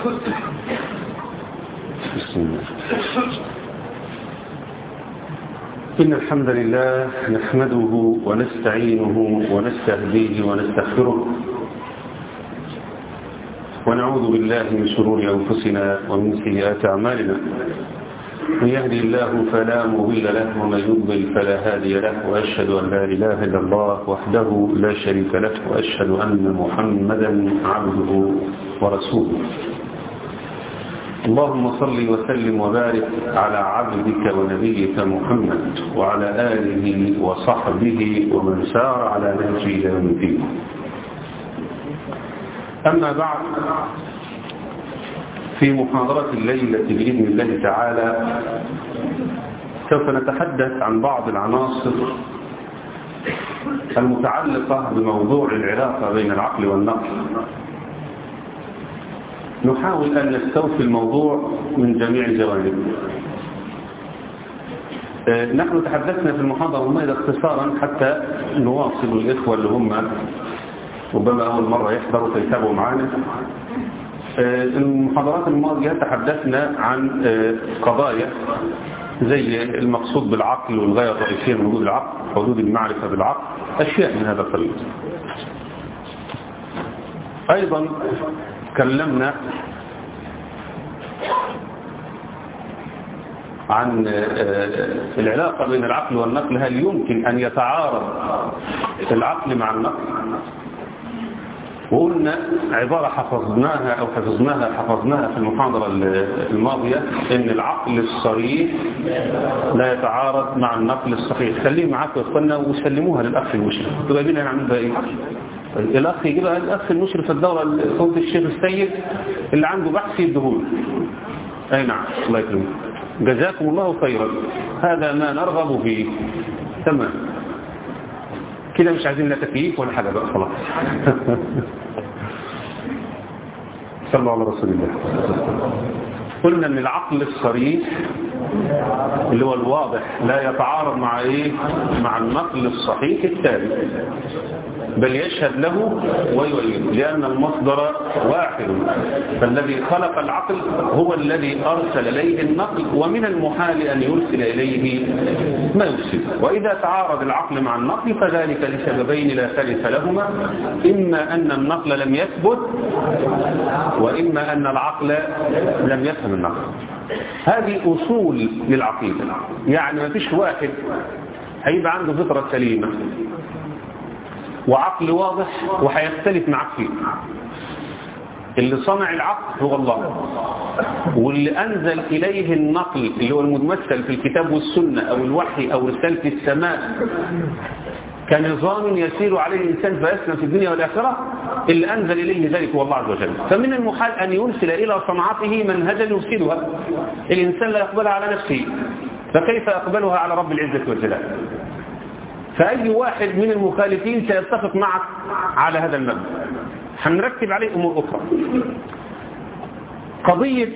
بسم الله إن الحمد لله نحمده ونستعينه ونستهديه ونستغفره ونعوذ بالله من شرور أنفسنا ومن سيئات أعمالنا من يهدي الله فلا مضل له ومن يضلل فلا هادي له وأشهد أن لا إله إلا الله وحده لا شريك له وأشهد أن محمدا عبده ورسوله اللهم صل وسلم وبارك على عبدك ونبيك محمد وعلى آله وصحبه ومن سار على نهجه إلى يوم الدين أما بعد في محاضرة الليلة بإذن الله تعالى سوف نتحدث عن بعض العناصر المتعلقة بموضوع العلاقة بين العقل والنقل نحاول أن نستوفي الموضوع من جميع الجوانب نحن تحدثنا في المحاضرة الماضية اختصارا حتى نواصل الإخوة اللي هم ربما أول مرة يحضروا فيتابعوا معنا المحاضرات الماضية تحدثنا عن قضايا زي المقصود بالعقل والغاية الرئيسية من وجود العقل حدود المعرفة بالعقل أشياء من هذا القبيل أيضا تكلمنا عن العلاقة بين العقل والنقل هل يمكن أن يتعارض العقل مع النقل وقلنا عبارة حفظناها أو حفظناها حفظناها في المحاضرة الماضية إن العقل الصريح لا يتعارض مع النقل الصحيح خليه معاكم يا اخوانا وسلموها للأخ المشرف تبقى بينا نعمل بها إيه الأخ يجيبها الأخ المشرف الدورة صوت الشيخ السيد اللي عنده بحث يدهول أي نعم الله يكرمك جزاكم الله خيرا هذا ما نرغب فيه تمام كده مش عايزين لا تكييف ولا حاجة بقى خلاص صلى الله على رسول الله قلنا ان العقل الصريح اللي هو الواضح لا يتعارض مع ايه مع النقل الصحيح التالي بل يشهد له ويؤيد لأن المصدر واحد فالذي خلق العقل هو الذي أرسل إليه النقل ومن المحال أن يرسل إليه ما يرسل وإذا تعارض العقل مع النقل فذلك لسببين لا ثالث لهما إما أن النقل لم يثبت وإما أن العقل لم يفهم النقل هذه أصول للعقيدة يعني ما فيش واحد هيبقى عنده فطرة سليمة وعقل واضح وهيختلف معك فيه اللي صنع العقل هو الله واللي أنزل إليه النقل اللي هو المتمثل في الكتاب والسنة أو الوحي أو رسالة السماء كنظام يسير عليه الإنسان فيسلم في الدنيا والآخرة اللي أنزل إليه ذلك هو الله عز وجل فمن المحال أن يرسل إلى صنعته منهجا يرسلها الإنسان لا يقبلها على نفسه فكيف يقبلها على رب العزة والجلال فأي واحد من المخالفين سيتفق معك على هذا المبدأ هنرتب عليه أمور أخرى قضية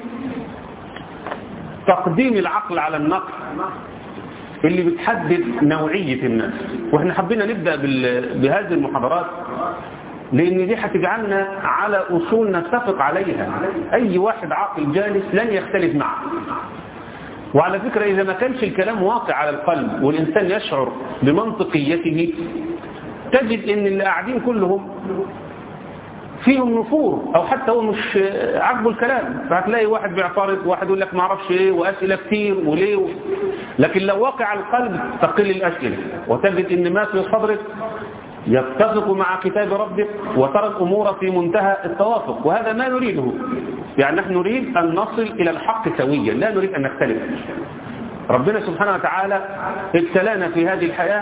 تقديم العقل على النقل اللي بتحدد نوعية الناس واحنا حبينا نبدأ بهذه المحاضرات لأن دي هتجعلنا على أصول نتفق عليها أي واحد عاقل جالس لن يختلف معه وعلى فكرة إذا ما كانش الكلام واقع على القلب والإنسان يشعر بمنطقيته تجد إن اللي قاعدين كلهم فيهم نفور أو حتى هو مش عاجبه الكلام فهتلاقي واحد بيعترض واحد يقول لك ما اعرفش ايه وأسئلة كتير وليه و... لكن لو واقع على القلب تقل الأسئلة وتجد إن ما في صدرك يتفق مع كتاب ربك وترى الأمور في منتهى التوافق وهذا ما نريده يعني نحن نريد أن نصل إلى الحق سويا لا نريد أن نختلف ربنا سبحانه وتعالى ابتلانا في هذه الحياة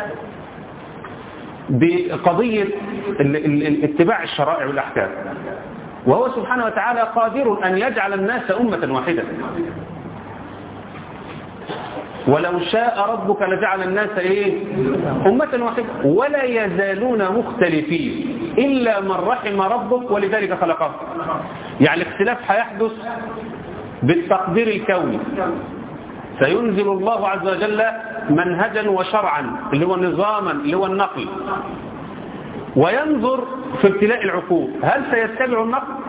بقضية اتباع الشرائع والأحكام وهو سبحانه وتعالى قادر أن يجعل الناس أمة واحدة ولو شاء ربك لجعل الناس ايه أمة واحدة ولا يزالون مختلفين إلا من رحم ربك ولذلك خلقه يعني الاختلاف هيحدث بالتقدير الكوني سينزل الله عز وجل منهجا وشرعا اللي هو نظاما اللي هو النقل وينظر في ابتلاء العقول هل سيتبع النقل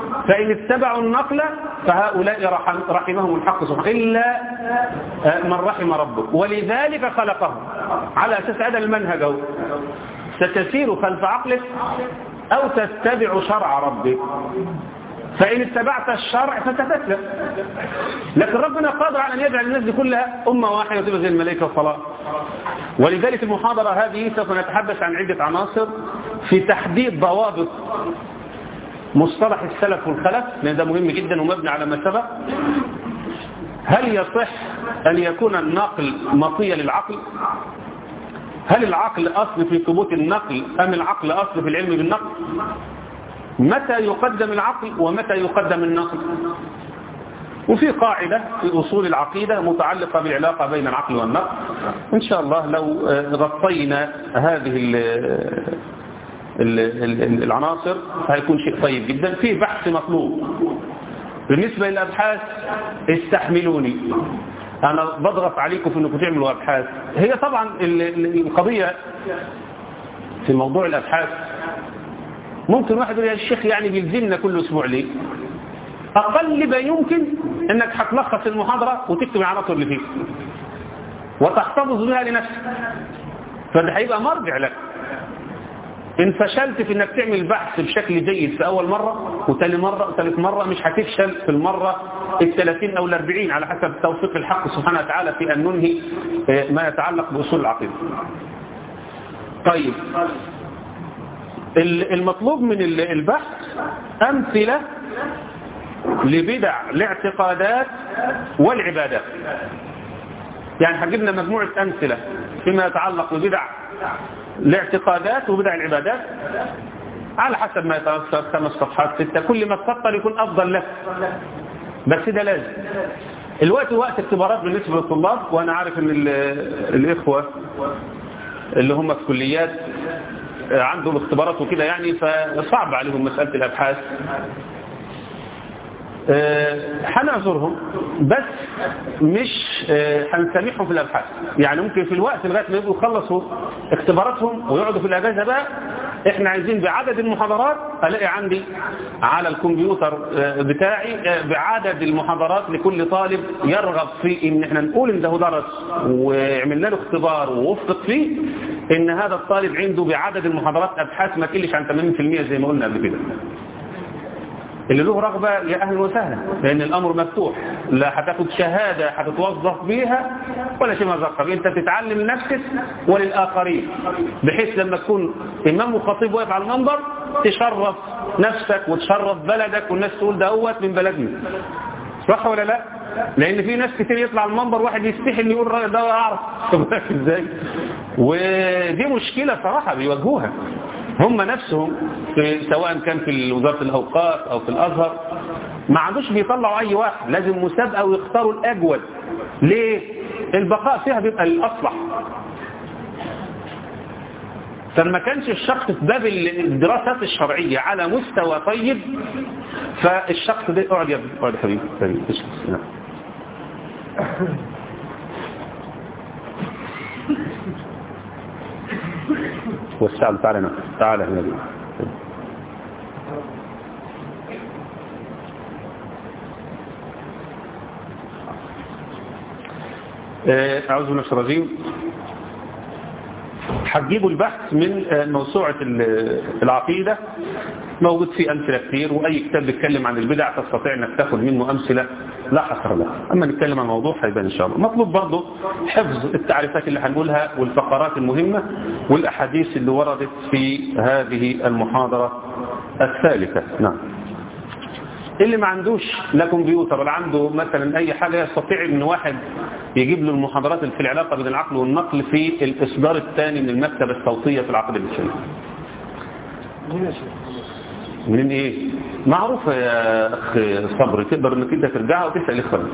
فإن اتبعوا النقل فهؤلاء رحم رحمهم الحق سبحانه إلا من رحم ربك ولذلك خلقهم على أساس هذا المنهج أهو. ستسير خلف عقلك أو تتبع شرع ربك فإن اتبعت الشرع فتتسلم لكن ربنا قادر على أن يجعل الناس دي كلها أمة واحدة وتبقى زي الملائكة والصلاة ولذلك المحاضرة هذه سوف نتحدث عن عدة عناصر في تحديد ضوابط مصطلح السلف والخلف لأن ده مهم جدا ومبني على ما سبق هل يصح أن يكون النقل مطية للعقل هل العقل أصل في ثبوت النقل أم العقل أصل في العلم بالنقل متى يقدم العقل ومتى يقدم النقل وفي قاعدة في أصول العقيدة متعلقة بالعلاقة بين العقل والنقل إن شاء الله لو غطينا هذه ال ال ال العناصر هيكون شيء طيب جدا في بحث مطلوب بالنسبة للأبحاث استحملوني أنا بضغط عليكم في أنكم تعملوا أبحاث هي طبعا القضية في موضوع الأبحاث ممكن واحد يقول يا الشيخ يعني بيلزمنا كل أسبوع ليه أقل ما يمكن أنك هتلخص المحاضرة وتكتب العناصر اللي فيه وتحتفظ بها لنفسك فده هيبقى مرجع لك إن فشلت في أنك تعمل بحث بشكل جيد في أول مرة وتاني مرة وثالث مرة مش هتفشل في المرة الثلاثين أو الأربعين على حسب توفيق الحق سبحانه وتعالى في أن ننهي ما يتعلق بأصول العقيدة طيب المطلوب من البحث أمثلة لبدع الاعتقادات والعبادات يعني هجبنا مجموعة أمثلة فيما يتعلق ببدع الاعتقادات وبدع العبادات على حسب ما يتوسط خمس صفحات ستة كل ما تفضل يكون أفضل لك بس ده لازم الوقت وقت اختبارات بالنسبة للطلاب وأنا عارف أن الإخوة اللي هم في كليات عندهم اختبارات وكده يعني فصعب عليهم مسألة الأبحاث هنعذرهم بس مش هنسامحهم في الأبحاث يعني ممكن في الوقت لغاية ما يبقوا يخلصوا اختباراتهم ويقعدوا في الأجازة بقى احنا عايزين بعدد المحاضرات الاقي عندي على الكمبيوتر بتاعي بعدد المحاضرات لكل طالب يرغب في ان احنا نقول ان ده درس وعملنا له اختبار ووفق فيه ان هذا الطالب عنده بعدد المحاضرات ابحاث ما تقلش عن 80% زي ما قلنا قبل كده اللي له رغبة يا أهلا وسهلا لأن الأمر مفتوح لا هتاخد شهادة هتتوظف بيها ولا شيء مزقب أنت تتعلم لنفسك وللآخرين بحيث لما تكون إمام وخطيب واقف على المنبر تشرف نفسك وتشرف بلدك والناس تقول ده هوت من بلدنا صح ولا لا لأن في ناس كتير يطلع على المنبر واحد يستحي ان يقول الراجل ده أعرف ازاي ودي مشكلة صراحة بيواجهوها هم نفسهم في سواء كان في وزارة الأوقاف أو في الأزهر ما عندوش بيطلعوا أي واحد لازم مسابقة ويختاروا الأجود ليه؟ البقاء فيها بيبقى الأصلح فما كانش الشخص في باب الدراسات الشرعية على مستوى طيب فالشخص ده اقعد يا ابني اقعد يا حبيبي حبيبي وسع تعالى هنا تعالى هنا دي. أعوذ بالله من الرجيم هتجيبوا البحث من موسوعة العقيدة موجود فيه أمثلة كتير وأي كتاب بيتكلم عن البدع تستطيع أنك تاخد منه أمثلة لا حصر لها أما نتكلم عن الموضوع هيبان إن شاء الله مطلوب برضه حفظ التعريفات اللي هنقولها والفقرات المهمة والأحاديث اللي وردت في هذه المحاضرة الثالثة نعم اللي ما عندوش لا كمبيوتر ولا عنده مثلا أي حاجة يستطيع أن واحد يجيب له المحاضرات اللي في العلاقة بين العقل والنقل في الإصدار الثاني من المكتبة الصوتية في العقل الإسلامي منين ايه معروف يا اخ صبري تقدر انك انت ترجعها وتسال اخوانك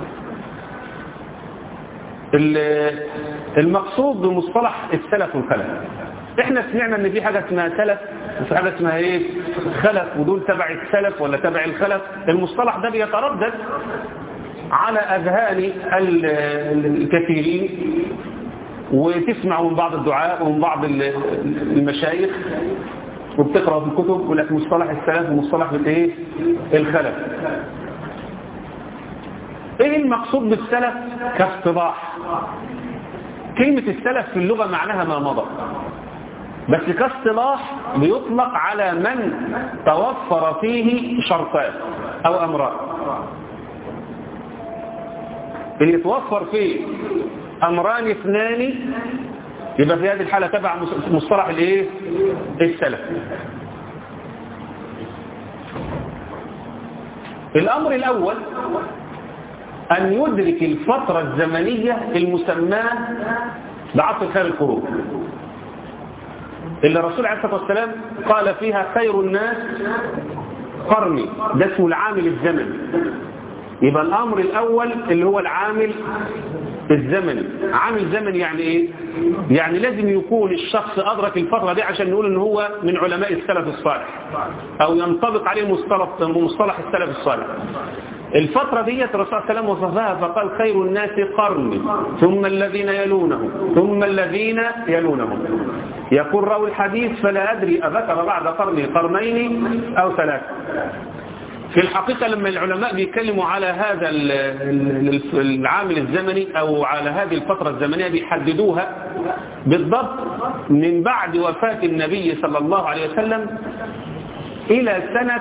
المقصود بمصطلح السلف والخلف احنا سمعنا ان في حاجه اسمها سلف وفي حاجه اسمها ايه خلف ودول تبع السلف ولا تبع الخلف المصطلح ده بيتردد على اذهان الكثيرين وتسمع من بعض الدعاء ومن بعض المشايخ وبتقرأ في الكتب يقول لك مصطلح السلف ومصطلح الايه الخلف ايه المقصود بالسلف كاصطلاح كلمة السلف في اللغة معناها ما مضى بس كاصطلاح بيطلق على من توفر فيه شرطان او امران اللي يتوفر فيه امران اثنان يبقى في هذه الحالة تبع مصطلح الايه السلف الامر الاول ان يدرك الفترة الزمنية المسماة بعصر خير القرون اللي الرسول عليه الصلاة والسلام قال فيها خير الناس قرني ده اسمه العامل الزمني يبقى الامر الاول اللي هو العامل الزمني عامل زمني يعني ايه يعني لازم يكون الشخص ادرك الفترة دي عشان نقول ان هو من علماء السلف الصالح او ينطبق عليه مصطلح مصطلح السلف الصالح الفترة دي الرسول صلى الله عليه وسلم وصفها فقال خير الناس قرني ثم الذين يلونهم ثم الذين يلونهم يقول راوي الحديث فلا أدري أذكر بعد قرني قرنين أو ثلاثة في الحقيقة لما العلماء بيتكلموا على هذا العامل الزمني أو على هذه الفترة الزمنية بيحددوها بالضبط من بعد وفاة النبي صلى الله عليه وسلم إلى سنة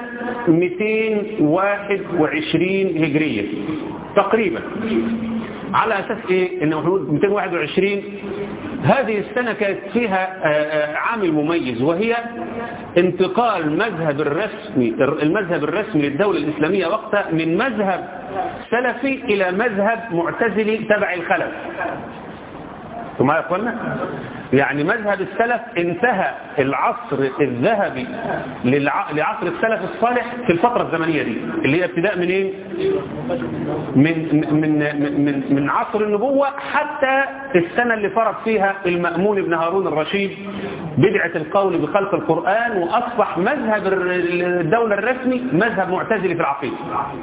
221 هجرية تقريبا على أساس إيه؟ إن 221 هذه السنة كانت فيها عامل مميز وهي انتقال مذهب الرسمي المذهب الرسمي للدولة الإسلامية وقتها من مذهب سلفي إلى مذهب معتزلي تبع الخلف ثم يا أخوانا يعني مذهب السلف انتهى العصر الذهبي لعصر السلف الصالح في الفترة الزمنية دي اللي هي ابتداء من ايه من, من, من, من عصر النبوة حتى السنة اللي فرض فيها المأمون بن هارون الرشيد بدعة القول بخلق القرآن وأصبح مذهب الدولة الرسمي مذهب معتزلي في العقيدة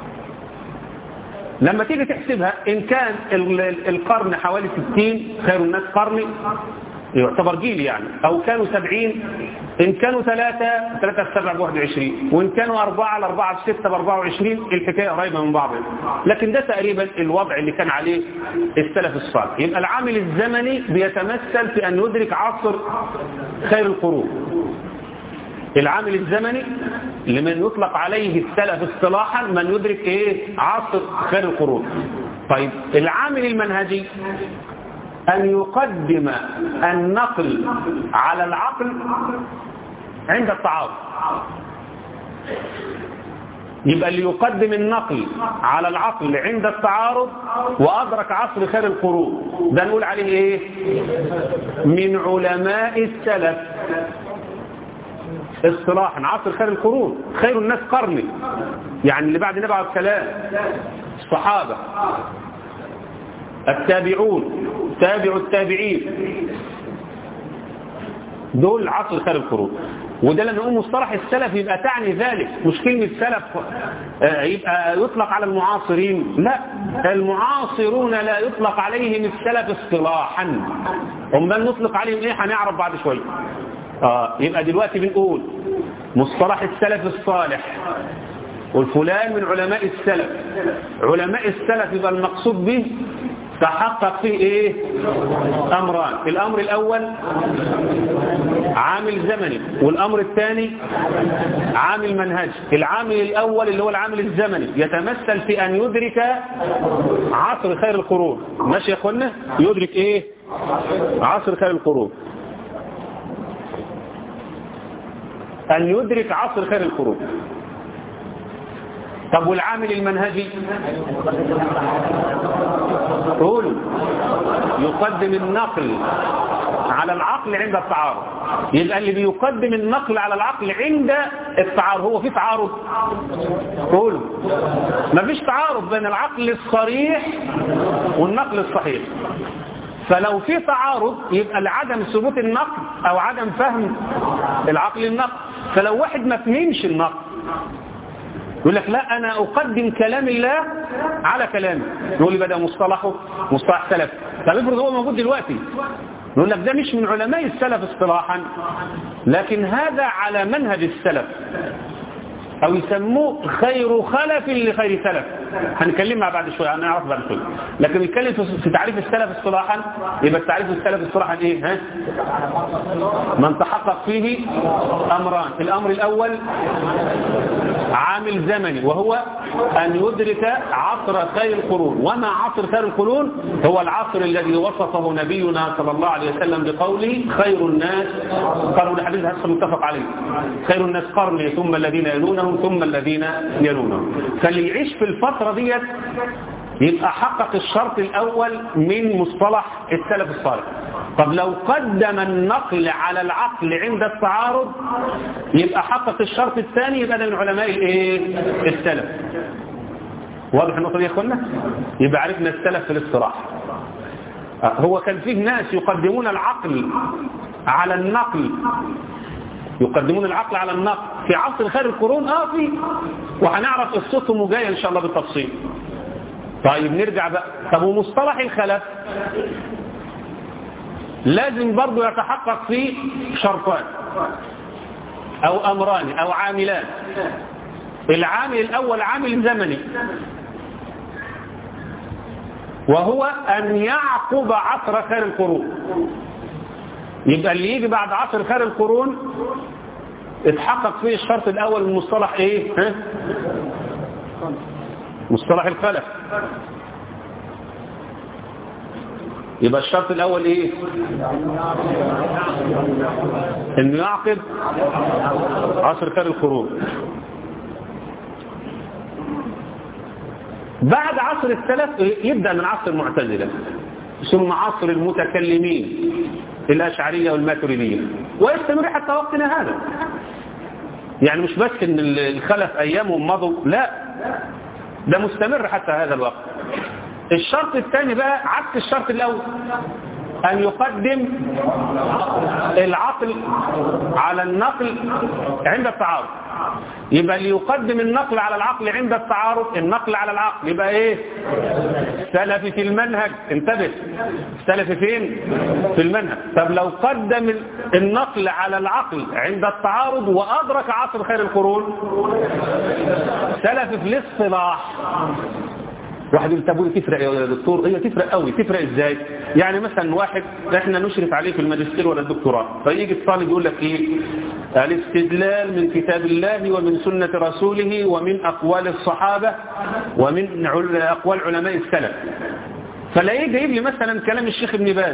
لما تيجي تحسبها إن كان القرن حوالي 60 خير الناس قرني يعتبر جيل يعني أو كانوا 70 إن كانوا ثلاثة ثلاثة في سبعة بواحد وعشرين وإن كانوا أربعة الأربعة في ستة بأربعة وعشرين الحكاية قريبة من بعض لكن ده تقريبا الوضع اللي كان عليه السلف الصالح يبقى العامل الزمني بيتمثل في أن يدرك عصر خير القرون العامل الزمني لمن يطلق عليه السلف اصطلاحا من يدرك ايه عصر خير القرون طيب العامل المنهجي أن يقدم النقل على العقل عند التعارض يبقى اللي يقدم النقل على العقل عند التعارض وأدرك عصر خير القرون ده نقول عليه ايه من علماء السلف اصطلاحا عصر خير القرون خير الناس قرني يعني اللي بعد النبي عليه السلام الصحابة التابعون تابع التابعين دول عصر خير القرون وده لما نقول مصطلح السلف يبقى تعني ذلك مش كلمة سلف يبقى يطلق على المعاصرين لا المعاصرون لا يطلق عليهم السلف اصطلاحا امال نطلق عليهم ايه هنعرف بعد شوية آه يبقى دلوقتي بنقول مصطلح السلف الصالح والفلان من علماء السلف علماء السلف يبقى المقصود به تحقق فيه ايه امران الامر الاول عامل زمني والامر الثاني عامل منهجي العامل الاول اللي هو العامل الزمني يتمثل في ان يدرك عصر خير القرون ماشي يا اخوانا يدرك ايه عصر خير القرون ان يدرك عصر خير القرون طب والعامل المنهجي قولوا يقدم النقل على العقل عند التعارض يبقى اللي بيقدم النقل على العقل عند التعارض هو في تعارض قولوا مفيش تعارض بين العقل الصريح والنقل الصحيح فلو في تعارض يبقى لعدم ثبوت النقل او عدم فهم العقل النقل فلو واحد ما فهمش النقل يقول لك لا أنا أقدم كلام الله على كلامي يقول لي بدأ مصطلحه مصطلح سلف طب افرض هو موجود دلوقتي نقول لك ده مش من علماء السلف اصطلاحا لكن هذا على منهج السلف او يسموه خير خلف لخير سلف هنتكلمها بعد شويه هنعرف بعد شويه لكن نتكلم في تعريف السلف اصطلاحا يبقى تعريف السلف اصطلاحا ايه ها من تحقق فيه امران الامر الاول عامل زمني وهو ان يدرك عصر خير القرون وما عصر خير القرون هو العصر الذي وصفه نبينا صلى الله عليه وسلم بقوله خير الناس قالوا الحديث هذا متفق عليه خير الناس قرني ثم الذين يلونهم ثم الذين يلونهم فاللي يعيش في الفترة ديت يبقى حقق الشرط الأول من مصطلح السلف الصالح طب لو قدم النقل على العقل عند التعارض يبقى حقق الشرط الثاني يبقى ده من علماء الايه السلف واضح النقطة دي يا اخوانا يبقى عرفنا السلف في الاصطلاح هو كان فيه ناس يقدمون العقل على النقل يقدمون العقل على النقل في عصر خير القرون اه في وهنعرف قصتهم وجايه ان شاء الله بالتفصيل طيب نرجع بقى طب ومصطلح الخلف لازم برضه يتحقق فيه شرطان او امران او عاملان العامل الاول عامل زمني وهو ان يعقب عصر خير القرون يبقى اللي يجي بعد عصر خير القرون اتحقق فيه الشرط الاول من مصطلح ايه ها؟ مصطلح الخلف يبقى الشرط الاول ايه انه يعقد عصر خير القرون بعد عصر السلف يبدأ من عصر المعتزلة ثم عصر المتكلمين الأشعرية والماتريدية ويستمر حتى وقتنا هذا يعني مش بس ان الخلف ايامهم مضوا لا ده مستمر حتى هذا الوقت الشرط الثاني بقى عكس الشرط الاول ان يقدم العقل على النقل عند التعارض يبقى اللي يقدم النقل على العقل عند التعارض النقل على العقل يبقى ايه سلفي في المنهج انتبه سلفي فين في المنهج طب لو قدم النقل على العقل عند التعارض وادرك عصر خير القرون سلفي في الاصطلاح واحد يقول طب تفرق يا دكتور هي تفرق قوي تفرق ازاي يعني مثلا واحد احنا نشرف عليه في الماجستير ولا الدكتوراه فيجي الطالب يقول لك ايه الاستدلال من كتاب الله ومن سنة رسوله ومن اقوال الصحابة ومن اقوال علماء السلف فلاقيه جايب لي مثلا كلام الشيخ ابن باز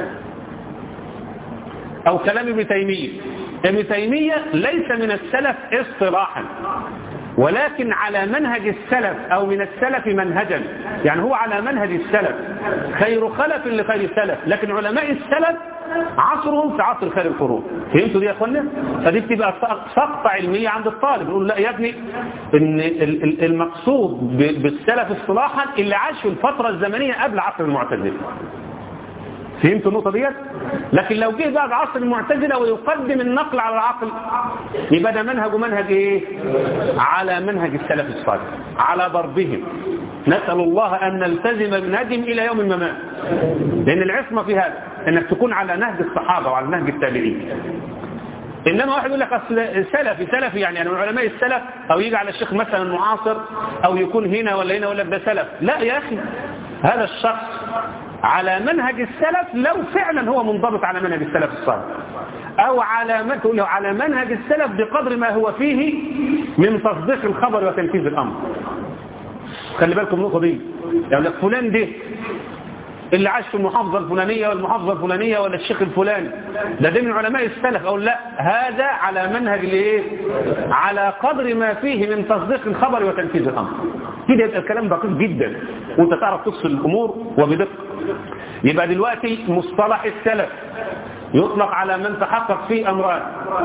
او كلام ابن تيمية ابن تيمية ليس من السلف اصطلاحا ولكن على منهج السلف أو من السلف منهجا يعني هو على منهج السلف خير خلف لخير سلف لكن علماء السلف عصرهم في عصر خير القرون فهمتوا دي يا اخوانا فدي بتبقى سقطة علمية عند الطالب يقول لا يا ابني ان المقصود بالسلف اصطلاحا اللي عاش في الفترة الزمنية قبل عصر المعتزلة فهمتوا النقطة ديت لكن لو جه بعد عصر المعتزلة ويقدم النقل على العقل يبقى ده منهج منهج ايه على منهج السلف الصالح على ضربهم نسأل الله أن نلتزم بنهجهم إلى يوم الممات لأن العصمة في هذا أنك تكون على نهج الصحابة وعلى نهج التابعين إنما واحد يقول لك أصل سلفي سلفي يعني, يعني من علماء السلف أو يجي على الشيخ مثلا معاصر أو يكون هنا ولا هنا ولا ده سلف لا يا أخي هذا الشخص على منهج السلف لو فعلا هو منضبط على منهج السلف الصالح او على تقول له على منهج السلف بقدر ما هو فيه من تصديق الخبر وتنفيذ الامر خلي بالكم النقطه دي يعني فلان ده اللي عاش في المحافظة الفلانية والمحافظة الفلانية ولا الشيخ الفلاني ده ده من علماء السلف أو لا هذا على منهج الايه على قدر ما فيه من تصديق الخبر وتنفيذ الأمر كده يبقى الكلام دقيق جدا وانت تعرف تفصل الأمور وبدقة يبقى دلوقتي مصطلح السلف يطلق على من تحقق فيه أمران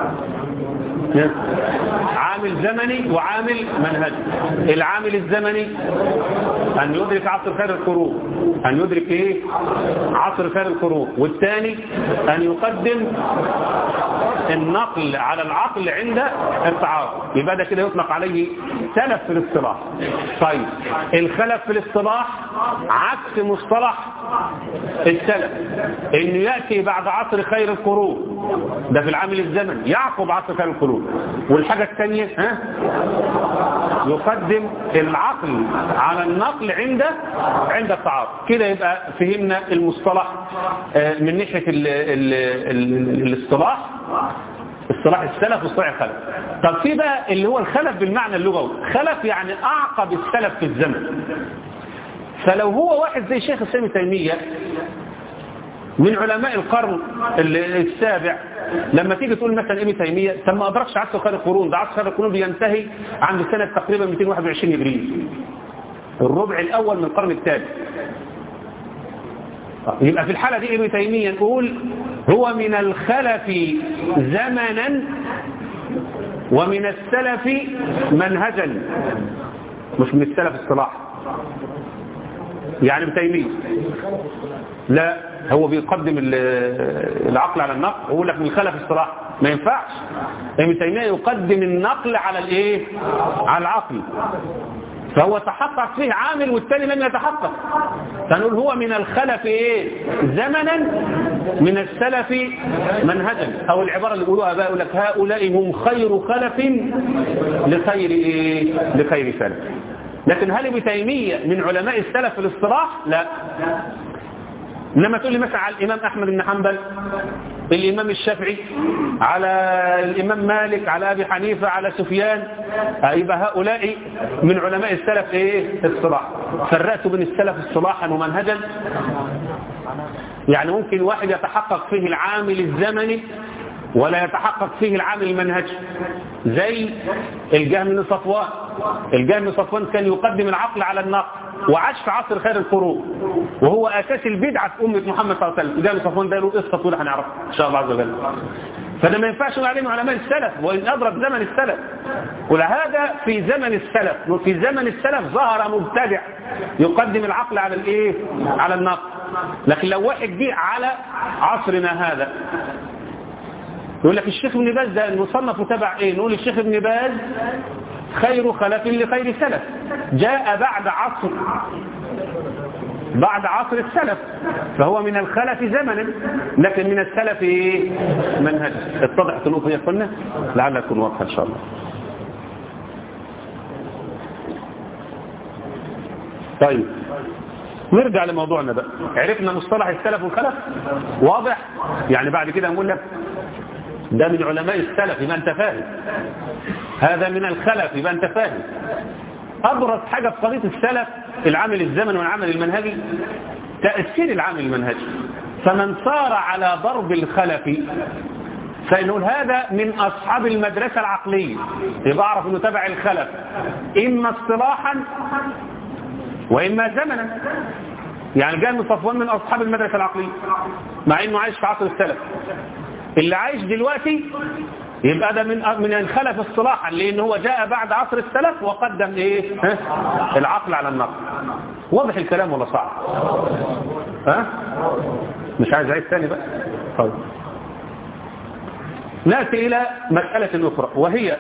عامل زمني وعامل منهجي العامل الزمني أن يدرك عصر خير القرون أن يدرك إيه عصر خير القرون والثاني أن يقدم النقل على العقل عند التعارض يبقى ده كده يطلق عليه سلف في الاصطلاح طيب الخلف في الاصطلاح عكس مصطلح السلف انه يأتي بعد عصر خير القرون ده في العامل الزمن يعقب عصر خير القرون والحاجة الثانية ها يقدم العقل على النقل عند عند التعارض كده يبقى فهمنا المصطلح من ناحية ال ال ال الاصطلاح اصطلاح السلف واصطلاح الخلف طب في بقى اللي هو الخلف بالمعنى اللغوي خلف يعني اعقب السلف في الزمن فلو هو واحد زي شيخ الاسلام تيمية من علماء القرن السابع لما تيجي تقول مثلا ابن تيمية طب ما ادركش عصر خير القرون ده عصر خير القرون بينتهي عند سنة تقريبا 221 هجرية الربع الاول من القرن الثالث يبقى في الحالة دي ابن تيمية نقول هو من الخلف زمنا ومن السلف منهجا مش من السلف اصطلاح يعني ابن تيمية لا هو بيقدم العقل على النقل ويقول لك من الخلف اصطلاح ما ينفعش ابن تيمية يقدم النقل على الايه على العقل فهو تحقق فيه عامل والثاني لم يتحقق فنقول هو من الخلف ايه زمنا من السلف منهجا او العبارة اللي يقولوها بقى يقول لك هؤلاء هم خير خلف لخير ايه لخير سلف لكن هل ابن تيمية من علماء السلف في الاصطلاح لا انما تقول لي مثلا على الامام احمد بن حنبل الامام الشافعي على الامام مالك على ابي حنيفه على سفيان يبقى هؤلاء من علماء السلف ايه الصلاح فرقت بين السلف اصطلاحا ومنهجا يعني ممكن واحد يتحقق فيه العامل الزمني ولا يتحقق فيه العامل المنهجي زي الجهم بن صفوان الجهم بن صفوان كان يقدم العقل على النقل وعاش في عصر خير القرون وهو اساس البدعه في امه محمد صلى الله عليه وسلم الجهم بن صفوان ده له قصه طويله هنعرفها ان شاء الله عز وجل فده ما ينفعش نقول عليه علماء السلف وان ادرك زمن السلف ولهذا في زمن السلف وفي زمن السلف ظهر مبتدع يقدم العقل على الايه على النقل لكن لو واحد جه على عصرنا هذا يقول لك الشيخ ابن باز ده المصنف تبع ايه نقول الشيخ ابن باز خير خلف لخير سلف جاء بعد عصر بعد عصر السلف فهو من الخلف زمنا لكن من السلف ايه منهج اتضحت النقطه يا اخوانا لعلها تكون واضحه ان شاء الله طيب نرجع لموضوعنا بقى عرفنا مصطلح السلف والخلف واضح يعني بعد كده نقول لك ده من علماء السلف يبقى انت فاهم هذا من الخلف يبقى انت فاهم ابرز حاجة في قضية السلف العامل الزمن والعمل المنهجي تأثير العامل المنهجي فمن صار على ضرب الخلف فنقول هذا من أصحاب المدرسة العقلية يبقى أعرف أنه تبع الخلف إما اصطلاحا وإما زمنا يعني جاء من صفوان من أصحاب المدرسة العقلية مع أنه عايش في عصر السلف اللي عايش دلوقتي يبقى ده من من الخلف اصطلاحا لان هو جاء بعد عصر السلف وقدم ايه ها؟ العقل على النقل واضح الكلام ولا صعب ها مش عايز اعيد ثاني بقى طيب ناتي الى مساله اخرى وهي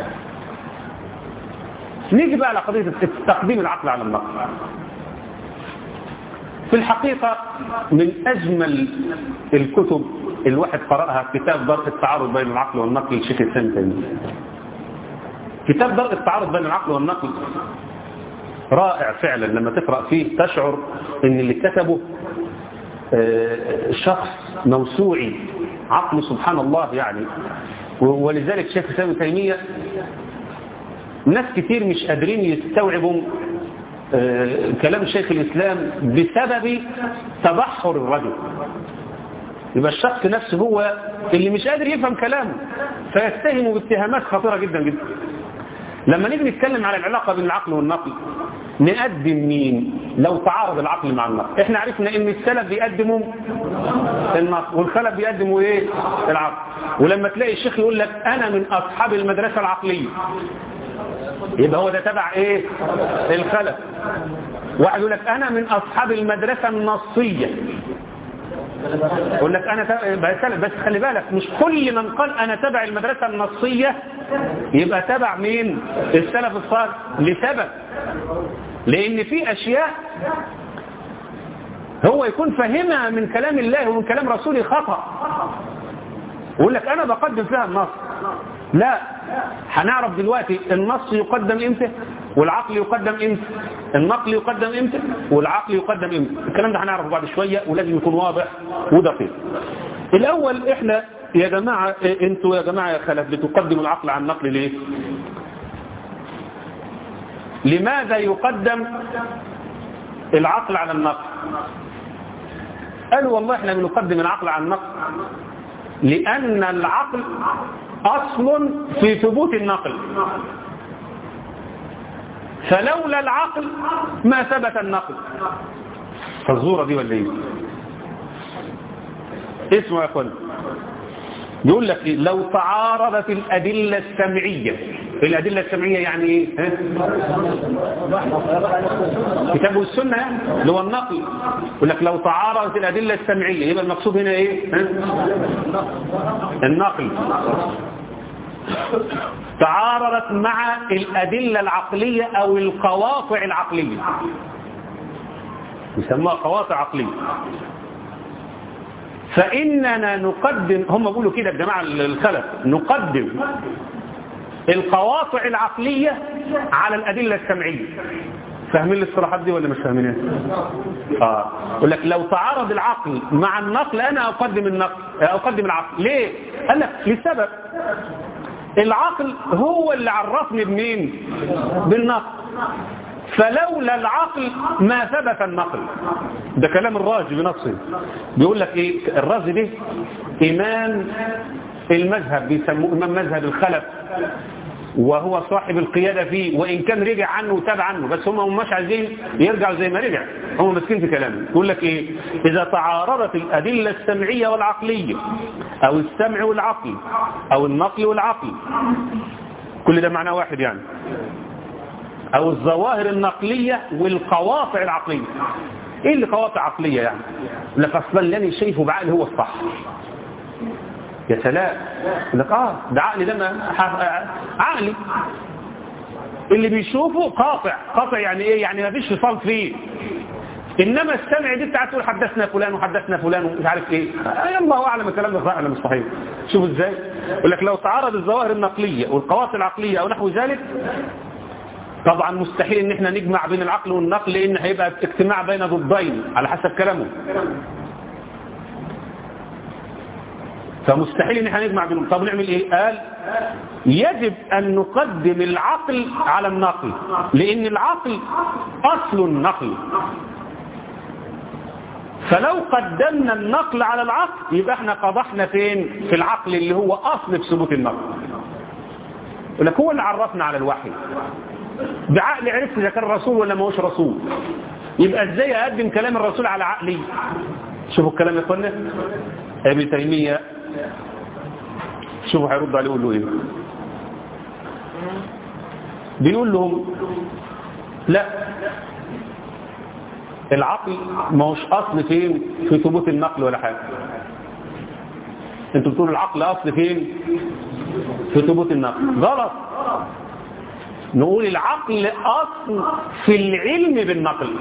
نيجي بقى على قضيه تقديم العقل على النقل في الحقيقة من أجمل الكتب الواحد قرأها كتاب درء التعارض بين العقل والنقل للشيخ الإسلام تيمية كتاب درء التعارض بين العقل والنقل رائع فعلا لما تقرأ فيه تشعر ان اللي كتبه شخص موسوعي عقله سبحان الله يعني ولذلك شيخ الإسلام تيمية ناس كتير مش قادرين يستوعبوا كلام شيخ الإسلام بسبب تبحر الرجل يبقى الشخص نفسه هو اللي مش قادر يفهم كلامه فيتهم باتهامات خطيرة جدا جدا لما نيجي نتكلم على العلاقة بين العقل والنقل نقدم مين لو تعارض العقل مع النقل احنا عرفنا ان السلف بيقدموا النقل والخلف بيقدموا ايه العقل ولما تلاقي الشيخ يقول لك انا من اصحاب المدرسة العقلية يبقى هو ده تبع ايه الخلف واحد يقول لك انا من اصحاب المدرسة النصية يقول لك انا تبع بس خلي بالك مش كل من قال انا تبع المدرسه النصيه يبقى تبع مين السلف الصالح لسبب لان في اشياء هو يكون فهمها من كلام الله ومن كلام رسوله خطأ يقول لك انا بقدم فيها النص لا هنعرف دلوقتي النص يقدم امتى والعقل يقدم امتى النقل يقدم امتى والعقل يقدم امتى الكلام ده هنعرفه بعد شوية ولازم يكون واضح ودقيق الاول احنا يا جماعة انتوا يا جماعة يا خلف بتقدموا العقل عن النقل ليه لماذا يقدم العقل على النقل قالوا والله احنا بنقدم العقل على النقل لأن العقل أصل في ثبوت النقل فلولا العقل ما ثبت النقل فالزورة دي ولا ايه اسمه يا اخوان يقول لك إيه؟ لو تعارضت الأدلة السمعية الأدلة السمعية يعني ايه ها؟ كتاب والسنة يعني اللي هو النقل يقول لك لو تعارضت الأدلة السمعية يبقى المقصود هنا ايه ها؟ النقل تعارضت مع الأدلة العقلية أو القواطع العقلية يسموها قواطع عقلية فإننا نقدم هم بيقولوا كده الجماعة الخلف نقدم القواطع العقلية على الأدلة السمعية فاهمين الاصطلاحات دي ولا مش فاهمينها اه يقول لك لو تعارض العقل مع النقل انا اقدم النقل اقدم العقل ليه قال لك لسبب العقل هو اللي عرفني بمين بالنقل فلولا العقل ما ثبت النقل ده كلام الرازي بنفسه بيقول لك ايه الرازي ده امام المذهب بيسموه امام مذهب الخلف وهو صاحب القيادة فيه وإن كان رجع عنه وتاب عنه بس هم مش عايزين يرجعوا زي ما رجع هم ماسكين في كلامه يقول لك إيه إذا تعارضت الأدلة السمعية والعقلية أو السمع والعقل أو النقل والعقل كل ده معناه واحد يعني أو الظواهر النقلية والقواطع العقلية إيه اللي قواطع عقلية يعني لك أصلا اللي أنا شايفه بعقلي هو الصح يا سلام يقول لك اه ده عقلي ده ما عقلي اللي بيشوفه قاطع قاطع يعني ايه يعني ما فيش فصال فيه انما السمع دي بتاعت تقول حدثنا فلان وحدثنا فلان ومش عارف ايه آه الله اعلم الكلام ده صحيح ولا مش صحيح شوف ازاي يقول لك لو تعارض الظواهر النقليه والقواطع العقليه او نحو ذلك طبعا مستحيل ان احنا نجمع بين العقل والنقل لان هيبقى اجتماع بين ضدين على حسب كلامه فمستحيل ان احنا نجمع بينهم طب نعمل ايه قال يجب ان نقدم العقل على النقل لان العقل اصل النقل فلو قدمنا النقل على العقل يبقى احنا قضحنا فين في العقل اللي هو اصل في ثبوت النقل يقول لك هو اللي عرفنا على الوحي بعقل عرفت اذا كان رسول ولا ما هوش رسول يبقى ازاي اقدم كلام الرسول على عقلي شوفوا الكلام يا اخوانا ابن تيميه شوفوا هيرد عليه يقول له ايه بيقول لهم لا العقل ما هوش اصل فين في ثبوت النقل ولا حاجه انتوا بتقولوا العقل اصل فين في ثبوت النقل غلط نقول العقل اصل في العلم بالنقل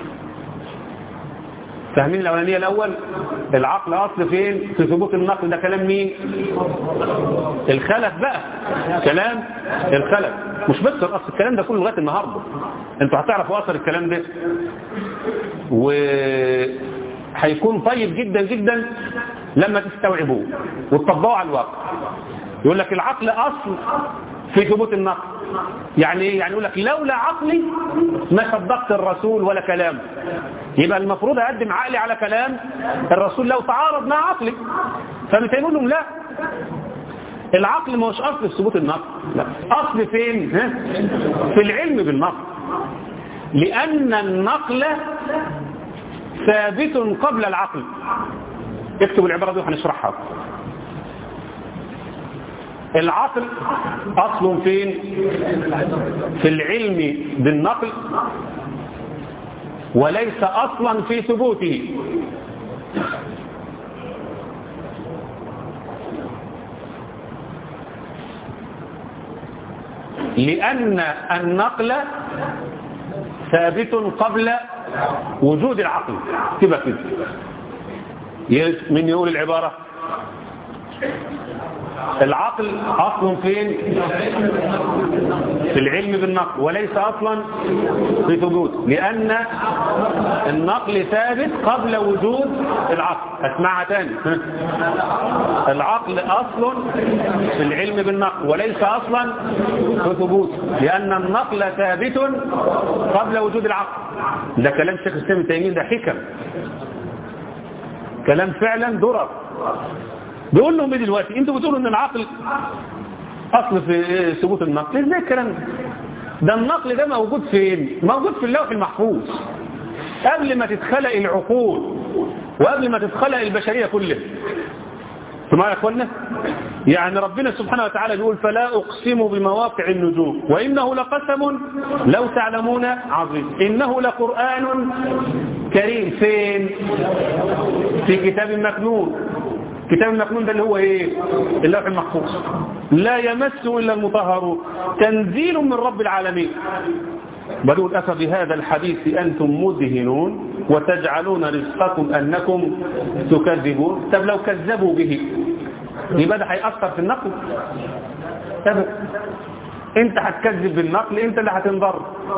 فاهمين الاولانيه الاول العقل اصل فين في ثبوت النقل ده كلام مين الخلف بقى كلام الخلف مش بس اصل الكلام ده كله لغايه النهارده انتوا هتعرفوا اثر الكلام ده و هيكون طيب جدا جدا لما تستوعبوه وتطبقوه على الواقع يقول لك العقل اصل في ثبوت النقل يعني ايه يعني يقول لك لولا عقلي ما صدقت الرسول ولا كلامه يبقى المفروض اقدم عقلي على كلام الرسول لو تعارض مع عقلي فبتقول لهم لا العقل ما هوش اصل في ثبوت النقل لا اصل فين ها؟ في العلم بالنقل لان النقل ثابت قبل العقل اكتبوا العبارة دي وهنشرحها العقل أصل فين في العلم بالنقل وليس أصلا في ثبوته لأن النقل ثابت قبل وجود العقل تبقى كده من يقول العبارة العقل أصل فين في العلم بالنقل وليس أصلا في ثبوت لأن النقل ثابت قبل وجود العقل أسمعها تاني العقل أصل في العلم بالنقل وليس أصلا في ثبوت لأن النقل ثابت قبل وجود العقل ده كلام شيخ الإسلام تيمية ده حكم كلام فعلا درر بيقول لهم ايه دلوقتي انتوا بتقولوا ان العقل اصل في ثبوت النقل ازاي الكلام ده ده النقل ده موجود فين موجود في اللوح المحفوظ قبل ما تتخلق العقول وقبل ما تتخلق البشرية كلها سمعوا يا اخوانا يعني ربنا سبحانه وتعالى بيقول فلا اقسم بمواقع النجوم وانه لقسم لو تعلمون عظيم انه لقرآن كريم فين في كتاب مكنون كتاب المكنون ده اللي هو ايه اللوح المحفوظ لا يمسه الا المطهرون تنزيل من رب العالمين بل أفبهذا الحديث أنتم مدهنون وتجعلون رزقكم أنكم تكذبون طب لو كذبوا به يبقى ده هيأثر في النقل أبدا انت هتكذب بالنقل انت اللي هتنضر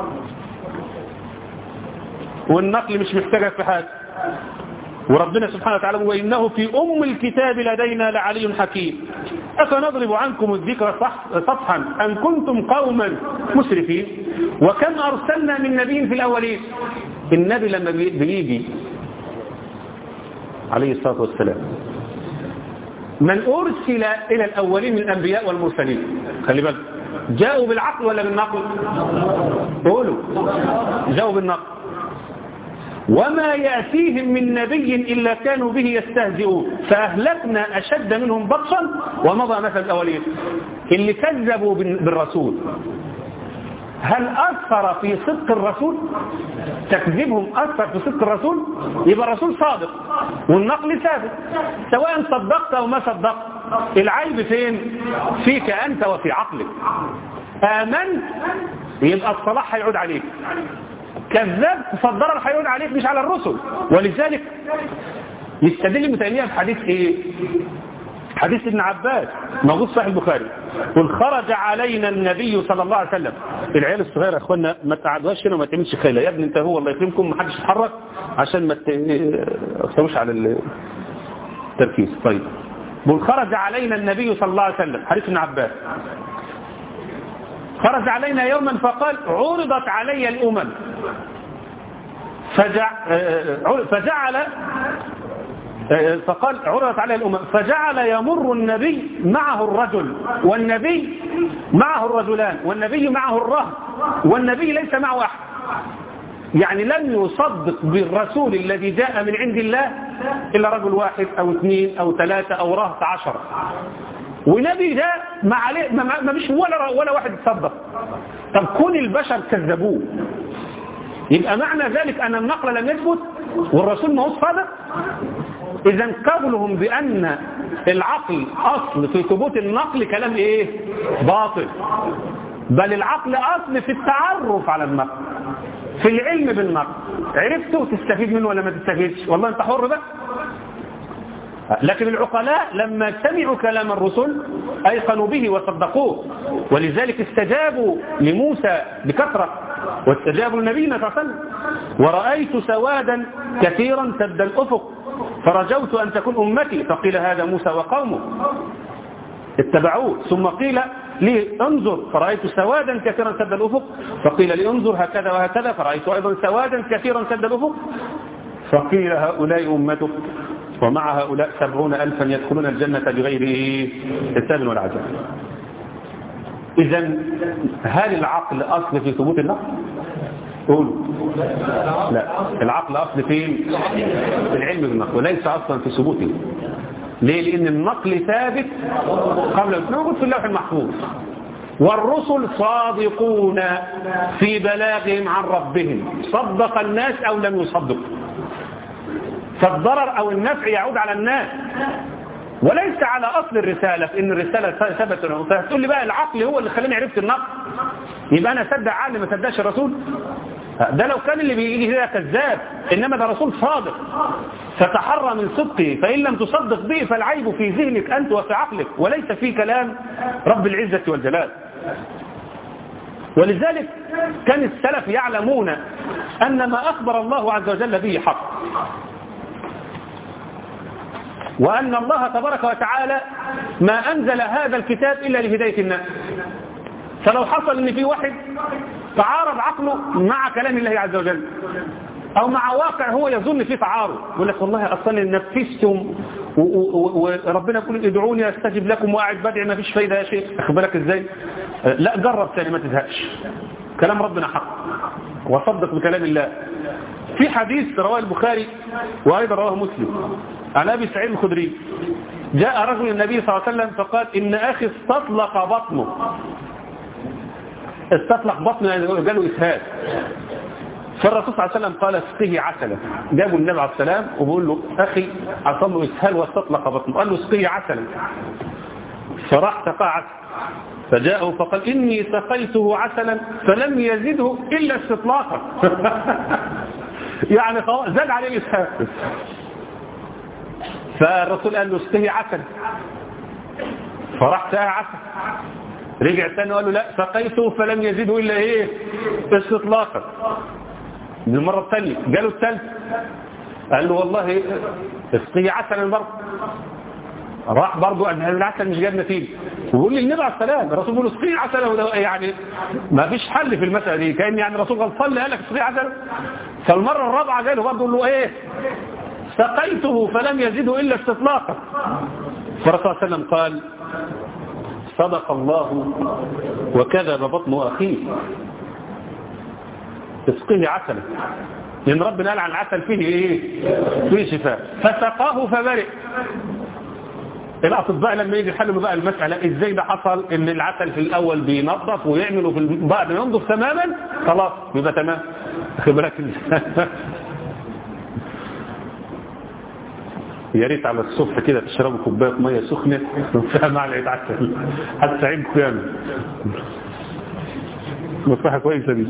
والنقل مش محتاجك في حاجه وربنا سبحانه وتعالى وإنه في أم الكتاب لدينا لعلي حكيم أفنضرب عنكم الذكر صفحا أن كنتم قوما مسرفين وكم أرسلنا من نبي في الأولين النبي لما بيجي عليه الصلاة والسلام من أرسل إلى الأولين من الأنبياء والمرسلين خلي بالك جاءوا بالعقل ولا بالنقل قولوا جاءوا بالنقل وما يأتيهم من نبي إلا كانوا به يستهزئون فأهلكنا أشد منهم بطشا ومضى مثل الأولين اللي كذبوا بالرسول هل أثر في صدق الرسول تكذيبهم أثر في صدق الرسول يبقى الرسول صادق والنقل ثابت سواء صدقت أو ما صدقت العيب فين فيك أنت وفي عقلك آمنت يبقى الصلاح هيعود عليك كذبت فالضرر هيعود عليك مش على الرسل ولذلك يستدل ابن تيميه بحديث ايه حديث ابن عباس موجود في صحيح البخاري قل خرج علينا النبي صلى الله عليه وسلم العيال الصغيره يا اخوانا ما تقعدوهاش هنا وما تعملش خيله يا ابني انت هو الله يكرمكم ما حدش يتحرك عشان ما تستوش على التركيز طيب قل خرج علينا النبي صلى الله عليه وسلم حديث ابن عباس خرج علينا يوما فقال عرضت علي الأمم فجع فجعل فقال عرضت علي الأمم فجعل يمر النبي معه الرجل والنبي معه الرجلان والنبي معه الرهب والنبي ليس معه أحد يعني لم يصدق بالرسول الذي جاء من عند الله إلا رجل واحد أو اثنين أو ثلاثة أو رهط عشرة ونبي ده ما عليه ما, ما مش ولا ولا واحد يتصدق طب كون البشر كذبوه يبقى معنى ذلك أن النقل لم يثبت والرسول ما هو صادق إذا قولهم بأن العقل أصل في ثبوت النقل كلام إيه باطل بل العقل أصل في التعرف على النقل في العلم بالنقل عرفته تستفيد منه ولا ما تستفيدش والله انت حر بقى لكن العقلاء لما سمعوا كلام الرسل أيقنوا به وصدقوه ولذلك استجابوا لموسى بكثرة واستجابوا لنبينا صلى الله عليه وسلم ورأيت سوادا كثيرا سد الأفق فرجوت أن تكون أمتي فقيل هذا موسى وقومه اتبعوه ثم قيل لي انظر فرأيت سوادا كثيرا سد الأفق فقيل لي انظر هكذا وهكذا فرأيت أيضا سوادا كثيرا سد الأفق فقيل هؤلاء أمتك ومع هؤلاء سبعون ألفا يدخلون الجنة بغير حساب ولا عذاب إذا هل العقل أصل في ثبوت النقل؟ قولوا لا العقل أصل فين؟ في العلم بالنقل وليس أصلا في ثبوته ليه؟ لأن النقل ثابت قبل موجود في اللوح المحفوظ والرسل صادقون في بلاغهم عن ربهم صدق الناس أو لم يصدقوا فالضرر أو النفع يعود على الناس وليس على أصل الرسالة في إن الرسالة ثبت فتقول لي بقى العقل هو اللي خلاني عرفت النقل يبقى أنا أصدق عقل ما صدقش الرسول ده لو كان اللي بيجي ده كذاب إنما ده رسول صادق فتحرى من صدقه فإن لم تصدق به فالعيب في ذهنك أنت وفي عقلك وليس في كلام رب العزة والجلال ولذلك كان السلف يعلمون أن ما أخبر الله عز وجل به حق وأن الله تبارك وتعالى ما أنزل هذا الكتاب إلا لهداية الناس فلو حصل أن في واحد تعارض عقله مع كلام الله عز وجل أو مع واقع هو يظن فيه تعارض يقول لك والله أصلا نفستم وربنا يقول ادعوني أستجب لكم وأعد بدعي ما فيش فايدة يا شيخ أخذ بالك إزاي لا جرب ثاني ما تزهقش كلام ربنا حق وصدق بكلام الله في حديث رواه البخاري وأيضا رواه مسلم عن أبي سعيد الخدري جاء رجل النبي صلى الله عليه وسلم فقال إن أخي استطلق بطنه استطلق بطنه يعني قالوا إسهال فالرسول صلى الله عليه وسلم قال اسقيه عسلا جابوا النبي عليه السلام وبيقول له أخي عصم له إسهال واستطلق بطنه قال له اسقيه عسلا فراح سقى عسل فجاءه فقال إني سقيته عسلا فلم يزده إلا استطلاقا يعني زاد عليه الإسهال فالرسول قال له اسقيه عسل فراح سقى عسل رجع تاني وقال له لا سقيته فلم يزده إلا إيه استطلاقا دي المرة الثانية جاله الثالث قال له والله اسقيه عسلا برضه راح برضه قال العسل مش جاب نتيجه ويقول لي النبي عليه السلام الرسول بيقول اسقيه عسلا يعني ما فيش حل في المسألة دي كأن يعني الرسول غلطان اللي قال لك اسقيه عسلا فالمرة الرابعة جاله برضه يقول له ايه سقيته فلم يزده إلا استطلاقا فالرسول صلى الله عليه وسلم قال صدق الله وكذب بطن أخيه تسقيه عسلا لأن ربنا قال عن العسل فيه إيه فيه شفاء فسقاه فبرئ الأطباء لما يجي يحللوا بقى المسألة إزاي ده حصل إن العسل في الأول بينظف ويعملوا في بعد ما ينظف تماما خلاص يبقى تمام خبرك يا ريت على الصبح كده تشربوا كوبايه ميه سخنه وفيها معلقه عسل هتساعدكم يعني مصلحه كويسه دي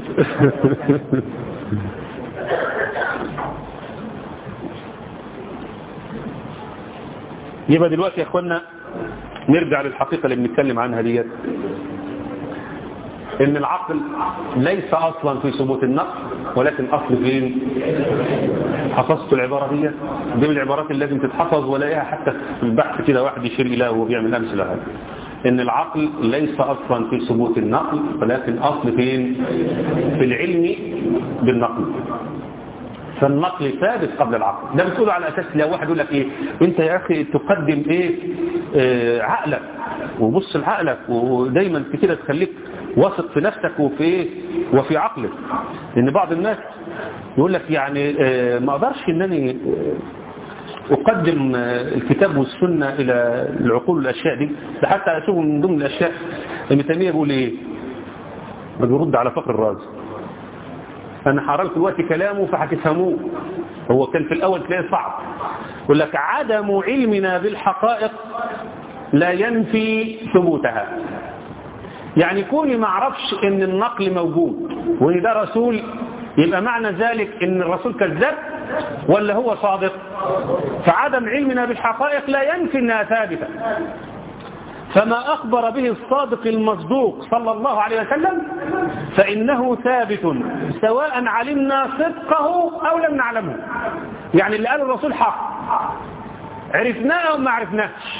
يبقى دلوقتي يا اخوانا نرجع للحقيقه اللي بنتكلم عنها ديت ان العقل ليس اصلا في ثبوت النقل ولكن اصل فين حفظت العبارة دي دي من العبارات اللي لازم تتحفظ ولاقيها حتى في البحث كده واحد يشير إليها وهو بيعمل أمثلة هذا إن العقل ليس أصلا في ثبوت النقل ولكن أصل فين في العلم بالنقل فالنقل ثابت قبل العقل ده بتقوله على أساس لو واحد يقول لك إيه أنت يا أخي تقدم إيه آه عقلك وبص لعقلك ودايما كده تخليك واثق في نفسك وفي إيه وفي عقلك لأن بعض الناس يقول لك يعني ما اقدرش انني اقدم الكتاب والسنة الى العقول والاشياء دي ده حتى اشوف من ضمن الاشياء ابن تيميه بيقول ايه بيرد على فقر الرازي انا حررت دلوقتي كلامه فهتفهموه هو كان في الاول تلاقيه صعب يقول لك عدم علمنا بالحقائق لا ينفي ثبوتها يعني كوني ما اعرفش ان النقل موجود وان ده رسول يبقى معنى ذلك ان الرسول كذاب ولا هو صادق فعدم علمنا بالحقائق لا ينفي انها ثابتة فما اخبر به الصادق المصدوق صلى الله عليه وسلم فانه ثابت سواء علمنا صدقه او لم نعلمه يعني اللي قاله الرسول حق عرفناه او ما عرفناهش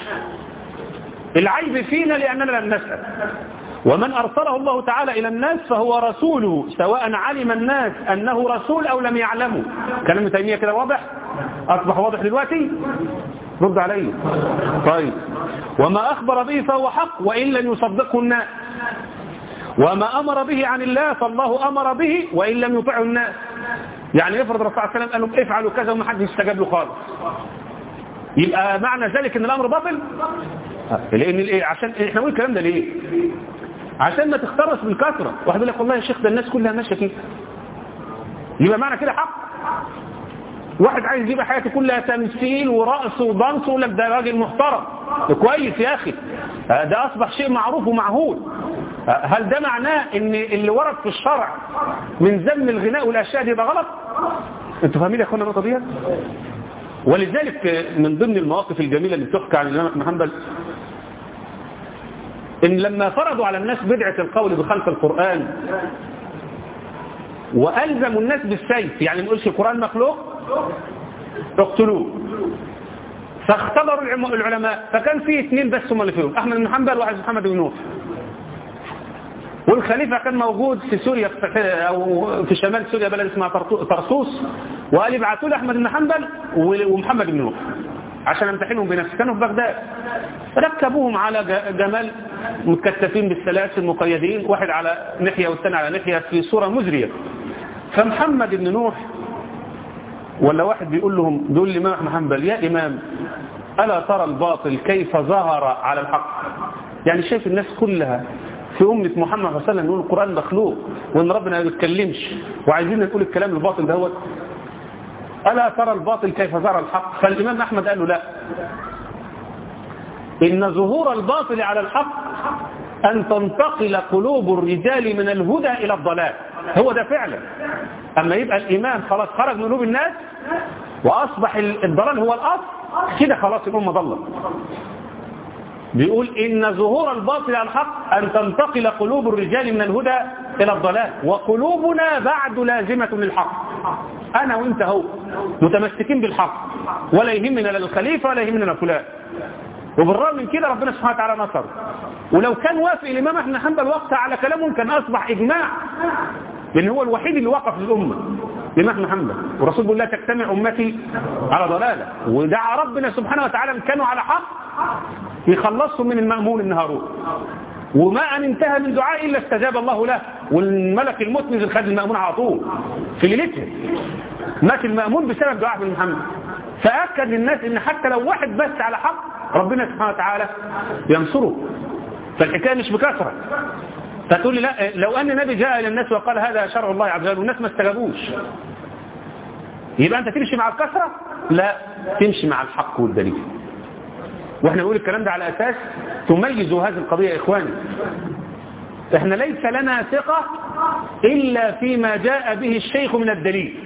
العيب فينا لاننا لم نسأل ومن أرسله الله تعالى إلى الناس فهو رسوله سواء علم الناس أنه رسول أو لم يعلموا كلام تيمية كده واضح أصبح واضح دلوقتي رد علي طيب وما أخبر به فهو حق وإن لم يصدقه الناس وما أمر به عن الله فالله أمر به وإن لم يطعه الناس يعني يفرض الرسول صلى الله عليه وسلم قال لهم افعلوا كذا وما حد يستجاب له خالص يبقى معنى ذلك ان الامر باطل لان ايه عشان احنا بنقول الكلام ده ليه عشان ما تخترس بالكثرة واحد يقول لك والله يا شيخ ده الناس كلها ماشيه كده يبقى معنى كده حق واحد عايز يبقى حياته كلها تمثيل ورقص وضنس ويقول لك ده راجل محترم كويس يا أخي ده أصبح شيء معروف ومعهود هل ده معناه ان اللي ورد في الشرع من ذم الغناء والأشياء دي ده غلط انتوا فاهمين يا اخوانا النقطة دي ولذلك من ضمن المواقف الجميلة اللي بتحكى عن الإمام أحمد حنبل إن لما فرضوا على الناس بدعة القول بخلق القرآن وألزموا الناس بالسيف يعني ما نقولش القرآن مخلوق اقتلوه فاختبروا العلماء فكان فيه اثنين بس هم اللي فيهم أحمد بن حنبل وواحد محمد بن نوح والخليفة كان موجود في سوريا أو في شمال سوريا بلد اسمها طرطوس وقال يبعثوا لي أحمد بن حنبل ومحمد بن نوح عشان امتحنهم بنفسه كانوا في بغداد ركبوهم على جمال متكتفين بالسلاسل مقيدين واحد على ناحية والثاني على ناحية في صورة مزرية فمحمد بن نوح ولا واحد بيقول لهم دول الإمام أحمد حنبل يا إمام ألا ترى الباطل كيف ظهر على الحق يعني شايف الناس كلها في أمة محمد صلى الله عليه وسلم نقول القرآن مخلوق وإن ربنا ما بيتكلمش وعايزين نقول الكلام الباطل دوت ألا ترى الباطل كيف ظهر الحق فالإمام أحمد قال له لا إن ظهور الباطل على الحق أن تنتقل قلوب الرجال من الهدى إلى الضلال هو ده فعلا أما يبقى الإمام خلاص خرج من قلوب الناس وأصبح الضلال هو الأصل كده خلاص الأمة ضلت بيقول إن ظهور الباطل على الحق أن تنتقل قلوب الرجال من الهدى إلى الضلال وقلوبنا بعد لازمة للحق أنا وإنت هو متمسكين بالحق ولا يهمنا لا الخليفة ولا يهمنا فلان وبالرغم من كده ربنا سبحانه وتعالى نصر ولو كان وافق الإمام أحمد حنبل وقتها على كلامهم كان أصبح إجماع لأن هو الوحيد اللي وقف للأمة الإمام أحمد حنبل والرسول بيقول لا تجتمع أمتي على ضلالة ودعا ربنا سبحانه وتعالى إن كانوا على حق يخلصهم من المأمون النهارون وما أن انتهى من دعاء إلا استجاب الله له والملك الموت نزل خد المأمون على طول في ليلتها مات المأمون بسبب دعاء ابن محمد فأكد للناس إن حتى لو واحد بس على حق ربنا سبحانه وتعالى ينصره فالحكاية مش بكثرة فتقول لي لا لو أن النبي جاء إلى الناس وقال هذا شرع الله عز وجل والناس ما استجابوش يبقى أنت تمشي مع الكثرة لا تمشي مع الحق والدليل واحنا نقول الكلام ده على أساس تميزوا هذه القضية يا إخواني احنا ليس لنا ثقة إلا فيما جاء به الشيخ من الدليل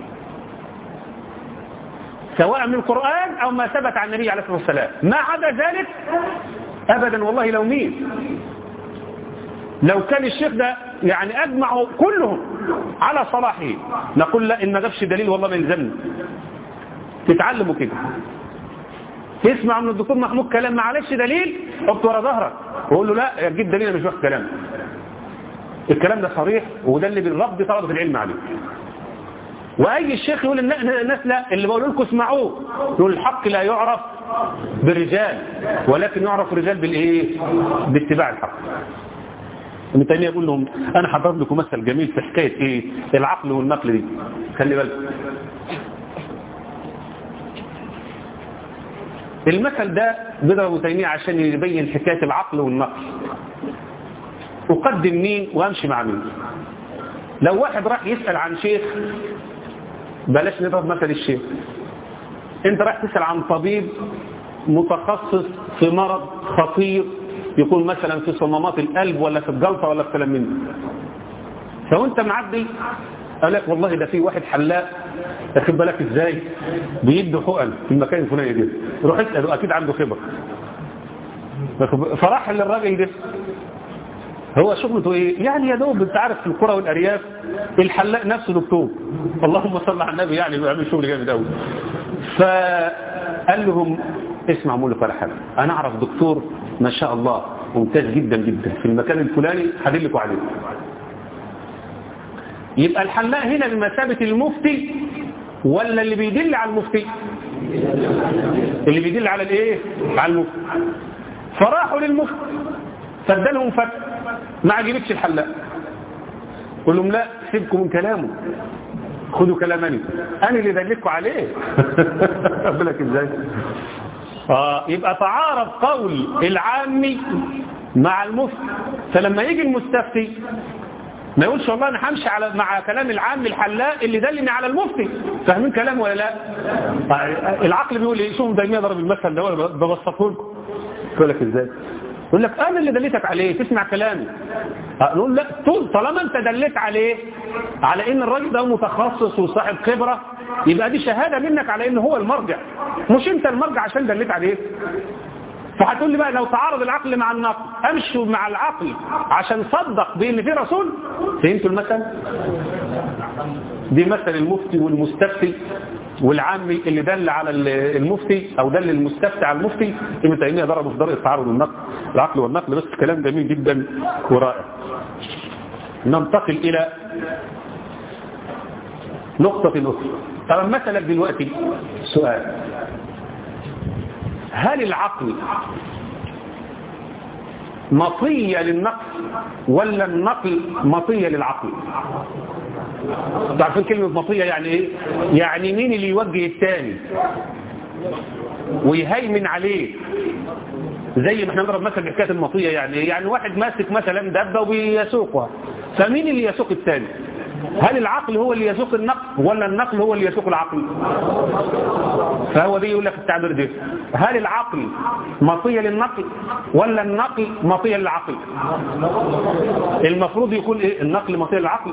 سواء من القرآن أو ما ثبت عن النبي عليه الصلاة والسلام ما عدا ذلك أبدا والله لو مين لو كان الشيخ ده يعني أجمعوا كلهم على صلاحه نقول لا إن ما جابش دليل والله ما يلزمنا تتعلموا كده تسمع من الدكتور محمود كلام ما عليكش دليل حط ورا ظهرك وقول له لا جيب دليل انا مش واخد كلام الكلام ده صريح وده اللي بالرب طلبة العلم عليه واي الشيخ يقول الناس لا اللي بقول لكم اسمعوه يقول الحق لا يعرف بالرجال ولكن يعرف الرجال بالايه باتباع الحق ابن تيميه يقول لهم انا حضرت لكم مثل جميل في حكايه ايه العقل والنقل دي خلي بالك المثل ده بضرب ابن تيميه عشان يبين حكايه العقل والنقل اقدم مين وامشي مع مين لو واحد راح يسال عن شيخ بلاش نضرب مثل الشيخ انت راح تسال عن طبيب متخصص في مرض خطير يكون مثلا في صمامات القلب ولا في الجلطه ولا في كلام من ده فوانت معدي قال لك والله ده في واحد حلاق واخد بالك ازاي بيدي حقن في المكان الفلاني ده روح اساله اكيد عنده خبره فراح للراجل ده هو شغلته ايه يعني يا دوب انت عارف في القرى والارياف الحلاق نفسه دكتور اللهم صل على النبي يعني بيعمل شغل جامد قوي فقال لهم اسمع مولك ولا حاجه انا اعرف دكتور ما شاء الله ممتاز جدا جدا في المكان الفلاني هدلكوا عليه يبقى الحلاق هنا بمثابة المفتي ولا اللي بيدل على المفتي اللي بيدل على الايه على المفتي فراحوا للمفتي فادالهم فتح ما عجبتش الحلاق قول لهم لا سيبكم من كلامه خدوا كلامني انا اللي دلكوا عليه بالك ازاي اه يبقى تعارض قول العامي مع المفتي فلما يجي المستفتي ما يقولش والله انا همشي على مع كلام العام الحلاق اللي دلني على المفتي فاهمين كلامه ولا لا العقل بيقول ايه شوفوا دايما ضرب المثل ده ولا ببسطه لكم يقول لك ازاي يقول لك انا اللي دليتك عليه تسمع كلامي نقول لا طول طالما انت دليت عليه على ان الراجل ده متخصص وصاحب خبرة يبقى دي شهادة منك على ان هو المرجع مش انت المرجع عشان دليت عليه فهتقول لي بقى لو تعارض العقل مع النقل امشوا مع العقل عشان صدق بان في رسول فهمتوا المثل دي مثل المفتي والمستفتي والعامي اللي دل على المفتي او دل المستفتي على المفتي ابن تيميه ضربه في درجه تعارض النقل العقل والنقل بس كلام جميل جدا ورائع ننتقل الى نقطة أخرى طب مثلا دلوقتي سؤال هل العقل مطية للنقل ولا النقل مطية للعقل تعرفين كلمة مطية يعني ايه يعني مين اللي يوجه الثاني ويهيمن عليه زي ما احنا نضرب مثل بحكايه المطيه يعني يعني واحد ماسك مثلا دبه وبيسوقها فمين اللي يسوق الثاني هل العقل هو اللي يسوق النقل ولا النقل هو اللي يسوق العقل فهو دي يقول لك التعبير ده هل العقل مطية للنقل ولا النقل مطية للعقل المفروض يكون ايه النقل مطية للعقل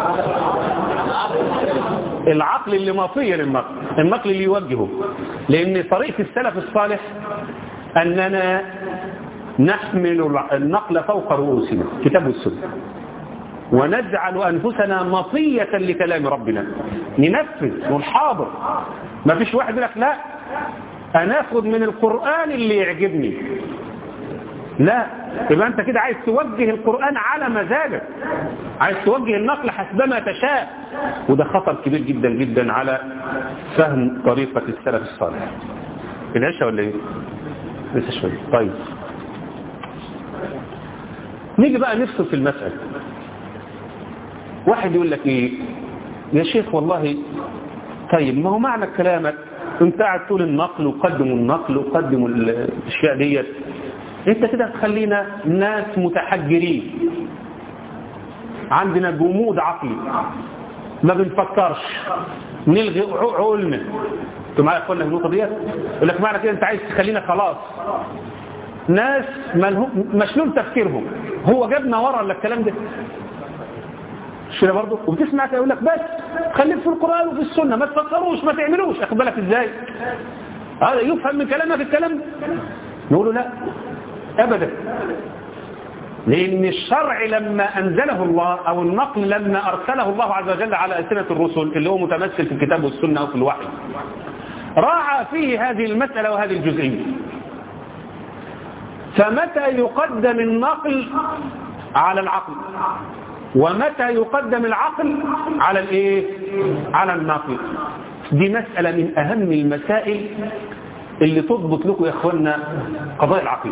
العقل اللي مطية للنقل النقل اللي يوجهه لان طريقة السلف الصالح اننا نحمل النقل فوق رؤوسنا كتاب السنه ونجعل أنفسنا مطية لكلام ربنا ننفذ والحاضر ما فيش واحد يقول لك لا أنا أخذ من القرآن اللي يعجبني لا يبقى أنت كده عايز توجه القرآن على مزاجك عايز توجه النقل حسبما تشاء وده خطر كبير جدا جدا على فهم طريقة السلف الصالح العشاء ولا ايه؟ لسه شوية طيب نيجي بقى نفصل في المسألة واحد يقول لك ايه يا شيخ والله طيب ما هو معنى كلامك انت قاعد تقول النقل وقدموا النقل وقدموا الاشياء ديت انت كده هتخلينا ناس متحجرين عندنا جمود عقلي ما بنفكرش نلغي عقولنا انتوا معايا يا اخوانا في النقطه ديت يقول لك معنى كده انت عايز تخلينا خلاص ناس مشلول تفكيرهم هو جابنا ورا ولا الكلام ده مش كده برضه وبتسمع يقول لك بس خليك في القرآن وفي السنة ما تفكروش ما تعملوش اخد بالك ازاي هذا يفهم من كلامك الكلام ده نقول له لا ابدا لان الشرع لما انزله الله او النقل لما ارسله الله عز وجل على ألسنة الرسل اللي هو متمثل في الكتاب والسنة او في الوحي راعى فيه هذه المسألة وهذه الجزئية فمتى يقدم النقل على العقل ومتى يقدم العقل على الايه على النقل دي مسألة من اهم المسائل اللي تضبط لكم يا اخوانا قضايا العقيدة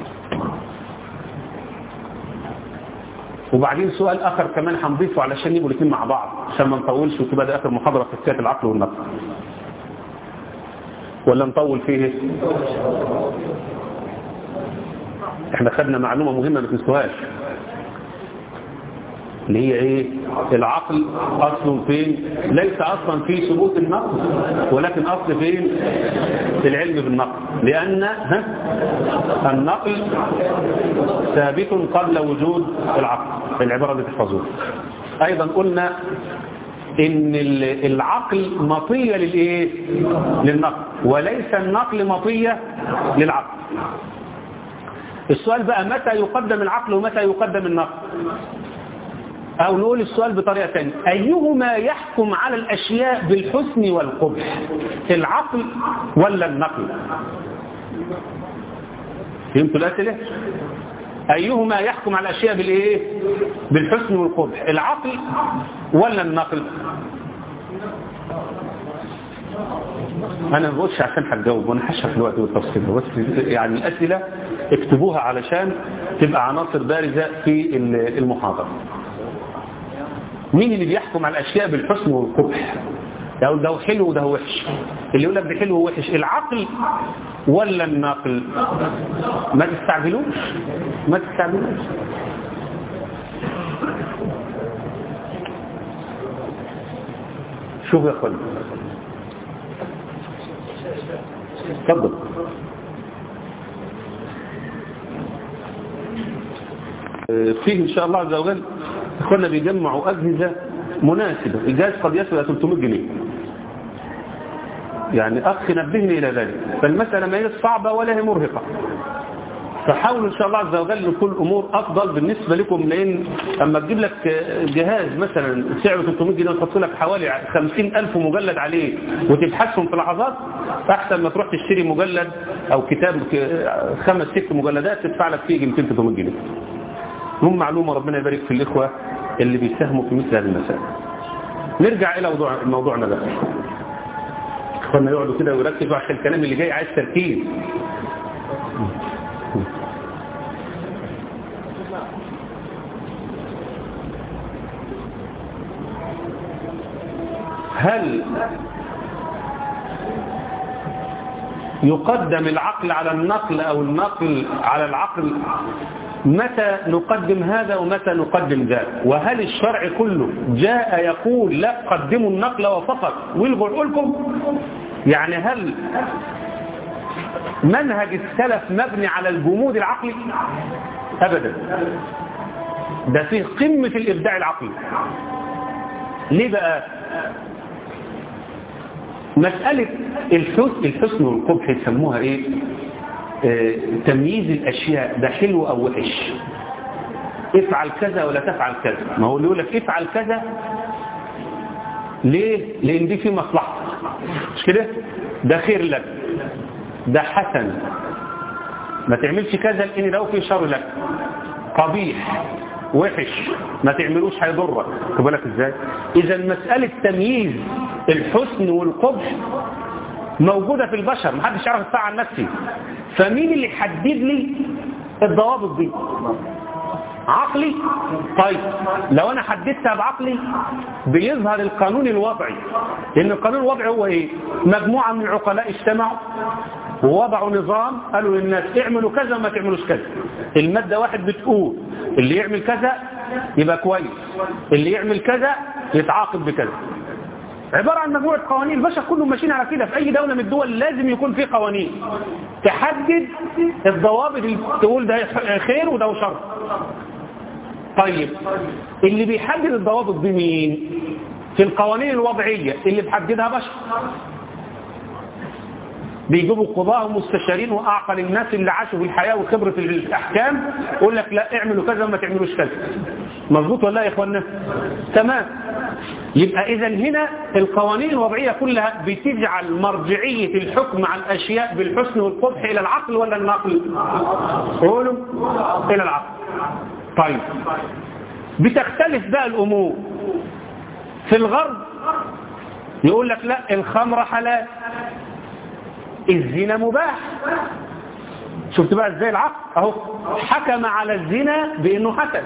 وبعدين سؤال اخر كمان هنضيفه علشان يبقوا الاثنين مع بعض عشان ما نطولش وتبقى ده اخر محاضرة في حكايه العقل والنقل ولا نطول فيه احنا خدنا معلومة مهمة ما تنسوهاش اللي هي ايه العقل اصله فين ليس اصلا في ثبوت النقل ولكن اصل فين في العلم بالنقل لان ها النقل ثابت قبل وجود العقل العبارة اللي تحفظوها ايضا قلنا ان العقل مطية للايه للنقل وليس النقل مطية للعقل السؤال بقى متى يقدم العقل ومتى يقدم النقل أو نقول السؤال بطريقة ثانية أيهما يحكم على الأشياء بالحسن والقبح العقل ولا النقل فهمتوا الأسئلة أيهما يحكم على الأشياء بالإيه بالحسن والقبح العقل ولا النقل أنا ما بقولش عشان هتجاوب وأنا هشرح الوقت والتفصيل بس يعني الأسئلة اكتبوها علشان تبقى عناصر بارزة في المحاضرة مين اللي بيحكم على الأشياء بالحسن والقبح يقول ده حلو وده وحش اللي يقول لك ده حلو ووحش العقل ولا النقل ما تستعجلوش ما تستعجلوش شوف يا اخوان اتفضل فيه إن شاء الله عز وجل إخوانا بيجمعوا أجهزة مناسبة الجهاز قد يصل إلى 300 جنيه يعني أخ نبهني إلى ذلك فالمسألة ما هي صعبة ولا هي مرهقة فحاولوا إن شاء الله عز وجل يكون الأمور أفضل بالنسبة لكم لأن أما تجيب لك جهاز مثلا سعره 300 جنيه وتحط لك حوالي 50 ألف مجلد عليه وتبحثهم في لحظات أحسن ما تروح تشتري مجلد أو كتاب خمس ست مجلدات تدفع لك فيه 200 300 جنيه هم معلومة ربنا يبارك في الإخوة اللي بيساهموا في مثل هذه المسائل نرجع إلى موضوع موضوعنا بقى اخوانا يقعدوا كده ويركزوا عشان الكلام اللي جاي عايز تركيز هل يقدم العقل على النقل أو النقل على العقل متى نقدم هذا ومتى نقدم ذاك وهل الشرع كله جاء يقول لا قدموا النقل وفقط والغوا عقولكم يعني هل منهج السلف مبني على الجمود العقلي أبدا ده فيه قمة الإبداع العقلي ليه بقى مسألة الحسن, الحسن والقبح يسموها ايه اه تمييز الاشياء ده حلو او وحش افعل كذا ولا تفعل كذا ما هو اللي يقول لك افعل كذا ليه لان دي في مصلحة مش كده ده خير لك ده حسن ما تعملش كذا لان لو في شر لك قبيح وحش ما تعملوش هيضرك بالك ازاي اذا مسألة تمييز الحسن والقبح موجودة في البشر محدش يعرف يدفع عن نفسه فمين اللي يحدد لي الضوابط دي عقلي طيب لو انا حددتها بعقلي بيظهر القانون الوضعي لان القانون الوضعي هو ايه مجموعة من العقلاء اجتمعوا ووضعوا نظام قالوا للناس اعملوا كذا وما تعملوش كذا المادة واحد بتقول اللي يعمل كذا يبقى كويس اللي يعمل كذا يتعاقب بكذا عبارة عن مجموعة قوانين البشر كلهم ماشيين على كده في أي دولة من الدول لازم يكون في قوانين تحدد الضوابط اللي تقول ده خير وده شر طيب اللي بيحدد الضوابط دي مين في القوانين الوضعية اللي بحددها بشر بيجيبوا قضاء ومستشارين واعقل الناس اللي عاشوا في الحياة وخبرة الاحكام يقول لك لا اعملوا كذا وما تعملوش كذا مظبوط ولا يا اخوانا تمام يبقى اذا هنا القوانين الوضعية كلها بتجعل مرجعية الحكم على الاشياء بالحسن والقبح الى العقل ولا النقل قولوا الى العقل طيب بتختلف بقى الامور في الغرب يقول لك لا الخمر حلال الزنا مباح شفت بقى ازاي العقل اهو حكم على الزنا بانه حسن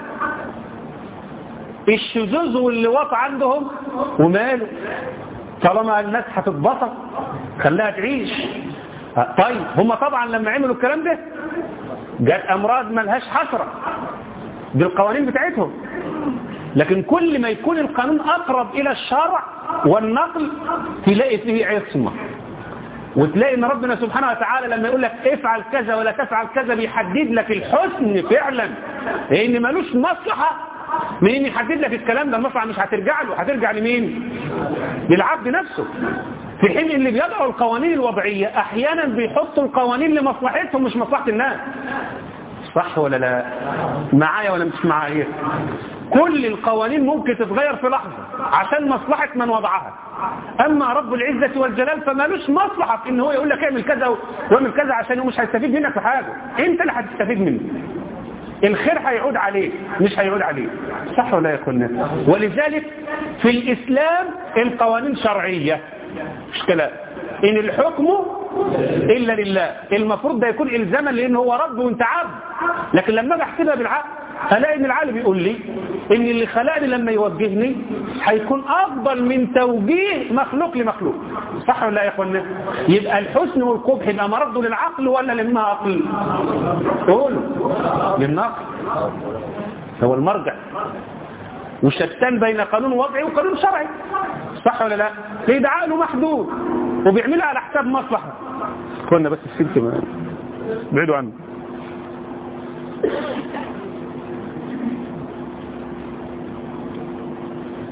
الشذوذ واللواط عندهم وماله طالما الناس هتتبسط خليها تعيش طيب هم طبعا لما عملوا الكلام ده جت امراض ملهاش حسره بالقوانين بتاعتهم لكن كل ما يكون القانون اقرب الى الشرع والنقل تلاقي فيه عصمه وتلاقي ان ربنا سبحانه وتعالى لما يقول لك افعل كذا ولا تفعل كذا بيحدد لك الحسن فعلا لان ملوش مصلحة من ان يحدد لك الكلام ده المصلحة مش هترجع له هترجع لمين للعبد نفسه في حين اللي بيضعوا القوانين الوضعية احيانا بيحطوا القوانين لمصلحتهم مش مصلحة الناس صح ولا لا معايا ولا مش معايا كل القوانين ممكن تتغير في لحظة عشان مصلحة من وضعها أما رب العزة والجلال فمالوش مصلحة في إن هو يقول لك اعمل كذا واعمل كذا عشان هو مش هيستفيد منك في حاجة أنت اللي هتستفيد منه الخير هيعود عليه مش هيعود عليه صح ولا يا اخوانا ولذلك في الإسلام القوانين شرعية مش كلام إن الحكم إلا لله المفروض ده يكون إلزاما لأنه هو رب وانت عبد لكن لما اجي احسبها بالعقل هلاقي ان العالم بيقول لي ان اللي خلقني لما يوجهني هيكون افضل من توجيه مخلوق لمخلوق صح ولا يا اخوانا يبقى الحسن والقبح يبقى مرده للعقل ولا للنقل قول للنقل هو المرجع وشتان بين قانون وضعي وقانون شرعي صح ولا لا ليه ده عقله محدود وبيعملها على حساب مصلحه كنا بس السلك ما بعيدوا عنه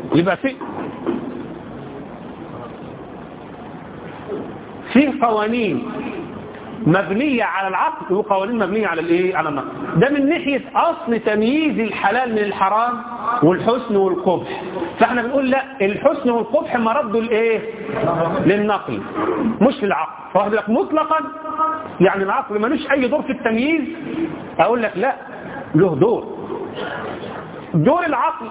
يبقى في في قوانين مبنية على العقل وقوانين مبنية على الايه على النقل ده من ناحية اصل تمييز الحلال من الحرام والحسن والقبح فاحنا بنقول لا الحسن والقبح مرده الايه للنقل مش للعقل فواحد لك مطلقا يعني العقل ملوش اي دور في التمييز اقول لك لا له دور دور العقل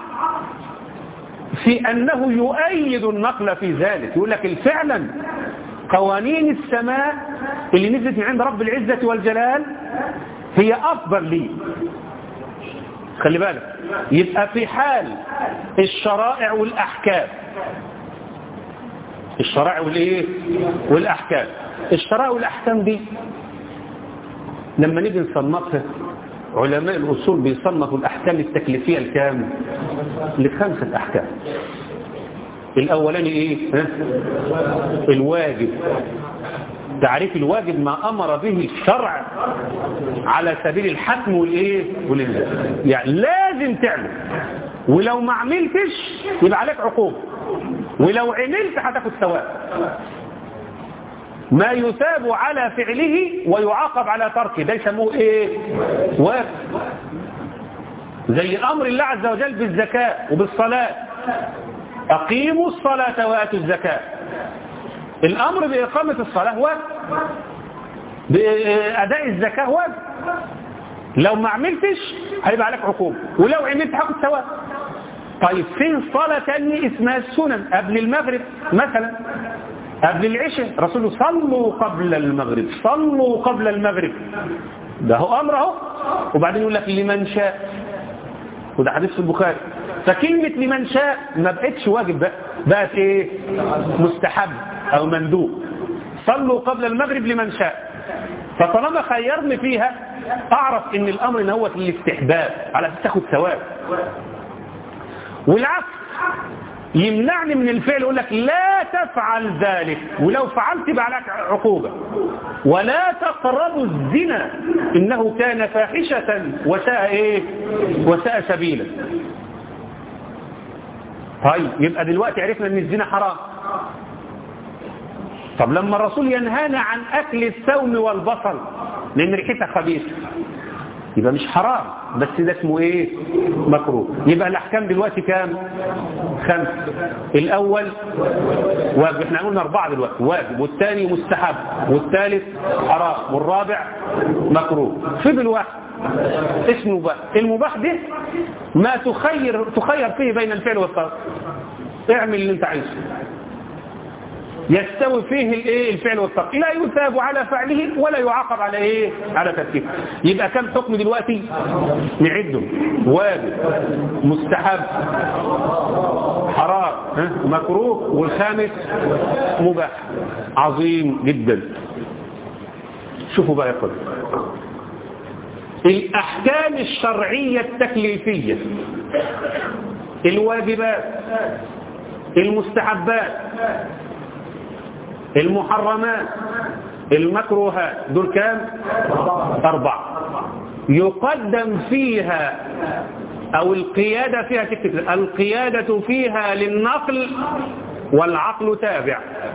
في انه يؤيد النقل في ذلك يقول لك فعلا قوانين السماء اللي نزلت من عند رب العزة والجلال هي أفضل لي خلي بالك يبقى في حال الشرائع والأحكام الشرائع والإيه والأحكام الشرائع والأحكام دي لما نيجي نصنفها علماء الأصول بيصنفوا الأحكام التكليفية الكام لخمسة أحكام الأولاني إيه ها؟ الواجب تعريف الواجب ما أمر به الشرع على سبيل الحتم والإيه والإلزام يعني لازم تعمل ولو ما عملتش يبقى عليك عقوبة ولو عملت هتاخد ثواب ما يثاب على فعله ويعاقب على تركه ده يسموه ايه واجب زي امر الله عز وجل بالزكاة وبالصلاة اقيموا الصلاة واتوا الزكاة الامر باقامة الصلاة واجب باداء الزكاة واجب لو ما عملتش هيبقى عليك عقوبة ولو عملت هاخد ثواب طيب فين صلاة تانية اسمها السنن قبل المغرب مثلا قبل العشاء رسول صلوا قبل المغرب صلوا قبل المغرب ده هو أمر اهو وبعدين يقول لك لمن شاء وده حديث في البخاري فكلمة لمن شاء ما بقتش واجب بقى بقت ايه مستحب او مندوب صلوا قبل المغرب لمن شاء فطالما خيرني فيها اعرف ان الامر ان هو الاستحباب على اساس تاخد ثواب والعكس يمنعني من الفعل يقول لك لا تفعل ذلك ولو فعلت يبقى عليك عقوبة ولا تقربوا الزنا إنه كان فاحشة وساء إيه وساء سبيلا طيب يبقى دلوقتي عرفنا ان الزنا حرام طب لما الرسول ينهانا عن أكل الثوم والبصل لأن ريحتها خبيثة يبقى مش حرام بس ده اسمه ايه مكروه يبقى الاحكام دلوقتي كام خمس الاول واجب احنا قلنا اربعه دلوقتي واجب والثاني مستحب والثالث حرام والرابع مكروه فضل واحد اسمه مباح المباح ده ما تخير تخير فيه بين الفعل والترك اعمل اللي انت عايزه يستوي فيه الايه الفعل والترك لا يثاب على فعله ولا يعاقب على ايه على تركه يبقى كم حكم دلوقتي نعده واجب مستحب حرام ها؟ مكروه والخامس مباح عظيم جدا شوفوا بقى يا اخوان الاحكام الشرعيه التكليفيه الواجبات المستحبات المحرمات المكروهات دول كام أربعة يقدم فيها أو القيادة فيها تكتب القيادة فيها للنقل والعقل تابع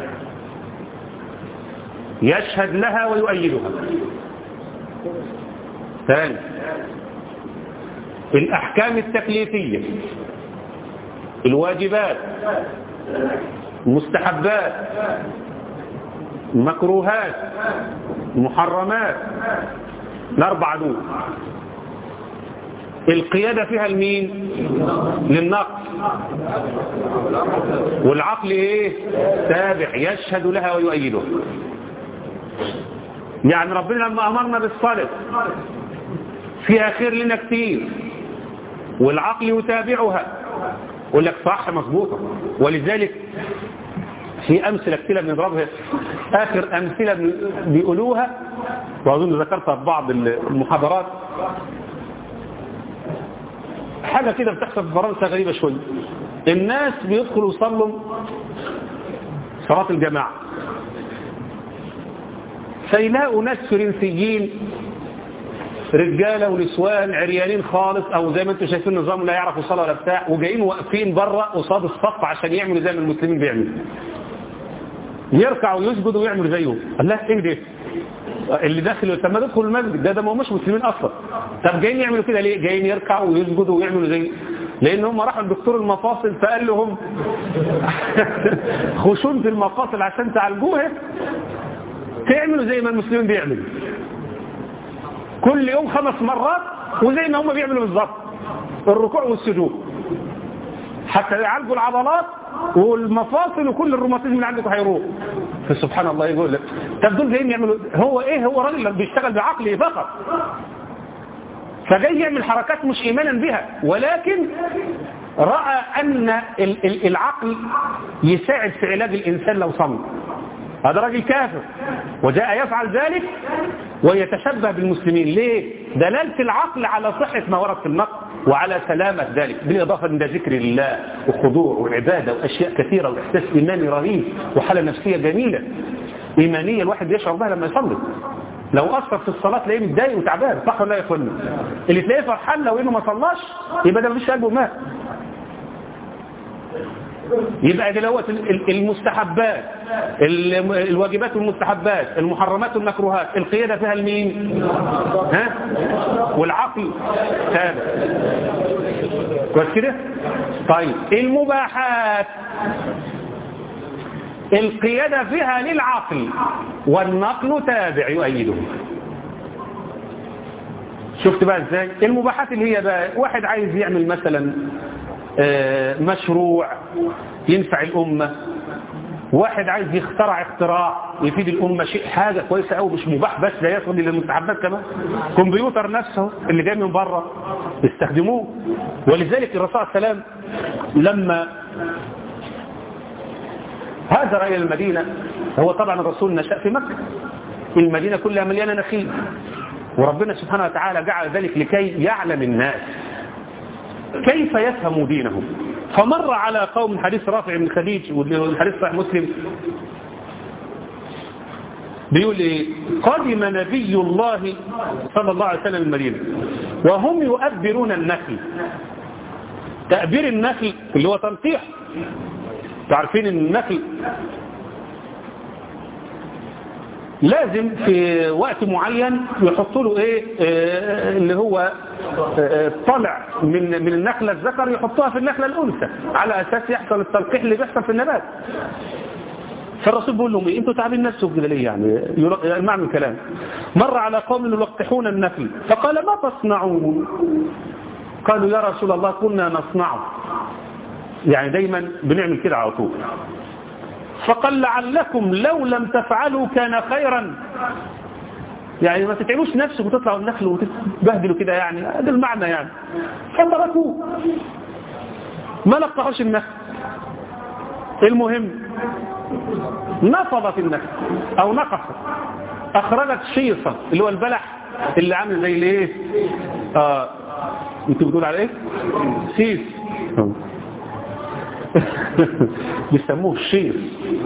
يشهد لها ويؤيدها ثاني الأحكام التكليفية الواجبات المستحبات المكروهات المحرمات الأربع دول القيادة فيها المين للنقص والعقل ايه تابع يشهد لها ويؤيده يعني ربنا لما أمرنا بالصلاة فيها خير لنا كتير والعقل يتابعها يقول لك صح مظبوطة ولذلك في أمثلة كتيرة بنضربها آخر أمثلة بيقولوها وأظن ذكرتها في بعض المحاضرات حاجة كده بتحصل في فرنسا غريبة شوية الناس بيدخلوا يصلوا صلاة الجماعة فيلاقوا ناس فرنسيين رجالة ونسوان عريانين خالص او زي ما انتم شايفين نظام لا يعرفوا صلاة ولا بتاع وجايين واقفين بره قصاد الصف عشان يعملوا زي ما المسلمين بيعملوا يركع ويسجد ويعمل زيه قال لا ايه ده اللي داخل طب ما تدخل المسجد ده ده ما هماش مسلمين اصلا طب جايين يعملوا كده ليه جايين يركعوا ويسجدوا ويعملوا زي لان هم راحوا لدكتور المفاصل فقال لهم خشونة المفاصل عشان تعالجوها تعملوا زي ما المسلمين بيعملوا كل يوم خمس مرات وزي ما هم بيعملوا بالظبط الركوع والسجود حتى يعالجوا العضلات والمفاصل وكل الروماتيزم اللي عندكم هيروح فسبحان الله يقول لك طب دول جايين يعملوا هو ايه هو راجل بيشتغل بعقله فقط فجاي يعمل حركات مش ايمانا بها ولكن راى ان العقل يساعد في علاج الانسان لو صمت هذا راجل كافر وجاء يفعل ذلك ويتشبه بالمسلمين ليه دلالة العقل على صحة ما ورد في النقل وعلى سلامة ذلك بالإضافة إلى ذكر الله وخضوع وعبادة وأشياء كثيرة وإحساس إيماني رهيب وحالة نفسية جميلة إيمانية الواحد يشعر بها لما يصلي لو أثر في الصلاة تلاقيه متضايق وتعبان صح ولا لا يا اخوانا اللي تلاقيه فرحان لو إنه ما صلاش يبقى ده مفيش قلبه مات يبقى دلوقتي المستحبات الواجبات والمستحبات المحرمات والمكروهات القيادة فيها المين ها والعقل تابع كويس كده طيب المباحات القيادة فيها للعقل والنقل تابع يؤيده شفت بقى ازاي المباحات اللي هي بقى واحد عايز يعمل مثلا مشروع ينفع الأمة واحد عايز يخترع اختراع يفيد الأمة شيء حاجة كويسة أو مش مباح بس ده يصل للمستحبات كمان كمبيوتر نفسه اللي جاي من بره يستخدموه ولذلك الرسول صلى الله عليه وسلم لما هاجر إلى المدينة هو طبعا الرسول نشأ في مكة المدينة كلها مليانة نخيل وربنا سبحانه وتعالى جعل ذلك لكي يعلم الناس كيف يفهموا دينهم فمر على قوم حديث رافع بن خديج والحديث صحيح مسلم بيقول ايه قدم نبي الله صلى الله عليه وسلم المدينة وهم يؤبرون النخل تأبير النخل اللي هو تنطيح تعرفين ان النخل لازم في وقت معين يحطوا له ايه آه اللي هو آه طلع من من النخله الذكر يحطوها في النخله الانثى على اساس يحصل التلقيح اللي بيحصل في النبات فالرسول بيقول لهم ايه انتوا تعبين نفسكم كده ليه يعني معنى الكلام مر على قوم يلقحون النخل فقال ما تصنعون قالوا يا رسول الله كنا نصنعه يعني دايما بنعمل كده على طول فقال لعلكم لو لم تفعلوا كان خيرا يعني ما تتعبوش نفسك وتطلعوا النخل وتتبهدلوا كده يعني هذا المعنى يعني فتركوه ما لقحوش النخل المهم نفضت النخل او نقصت اخرجت شيصة اللي هو البلح اللي عامل زي الايه اه انتوا بتقول على ايه سيس بيسموه الشير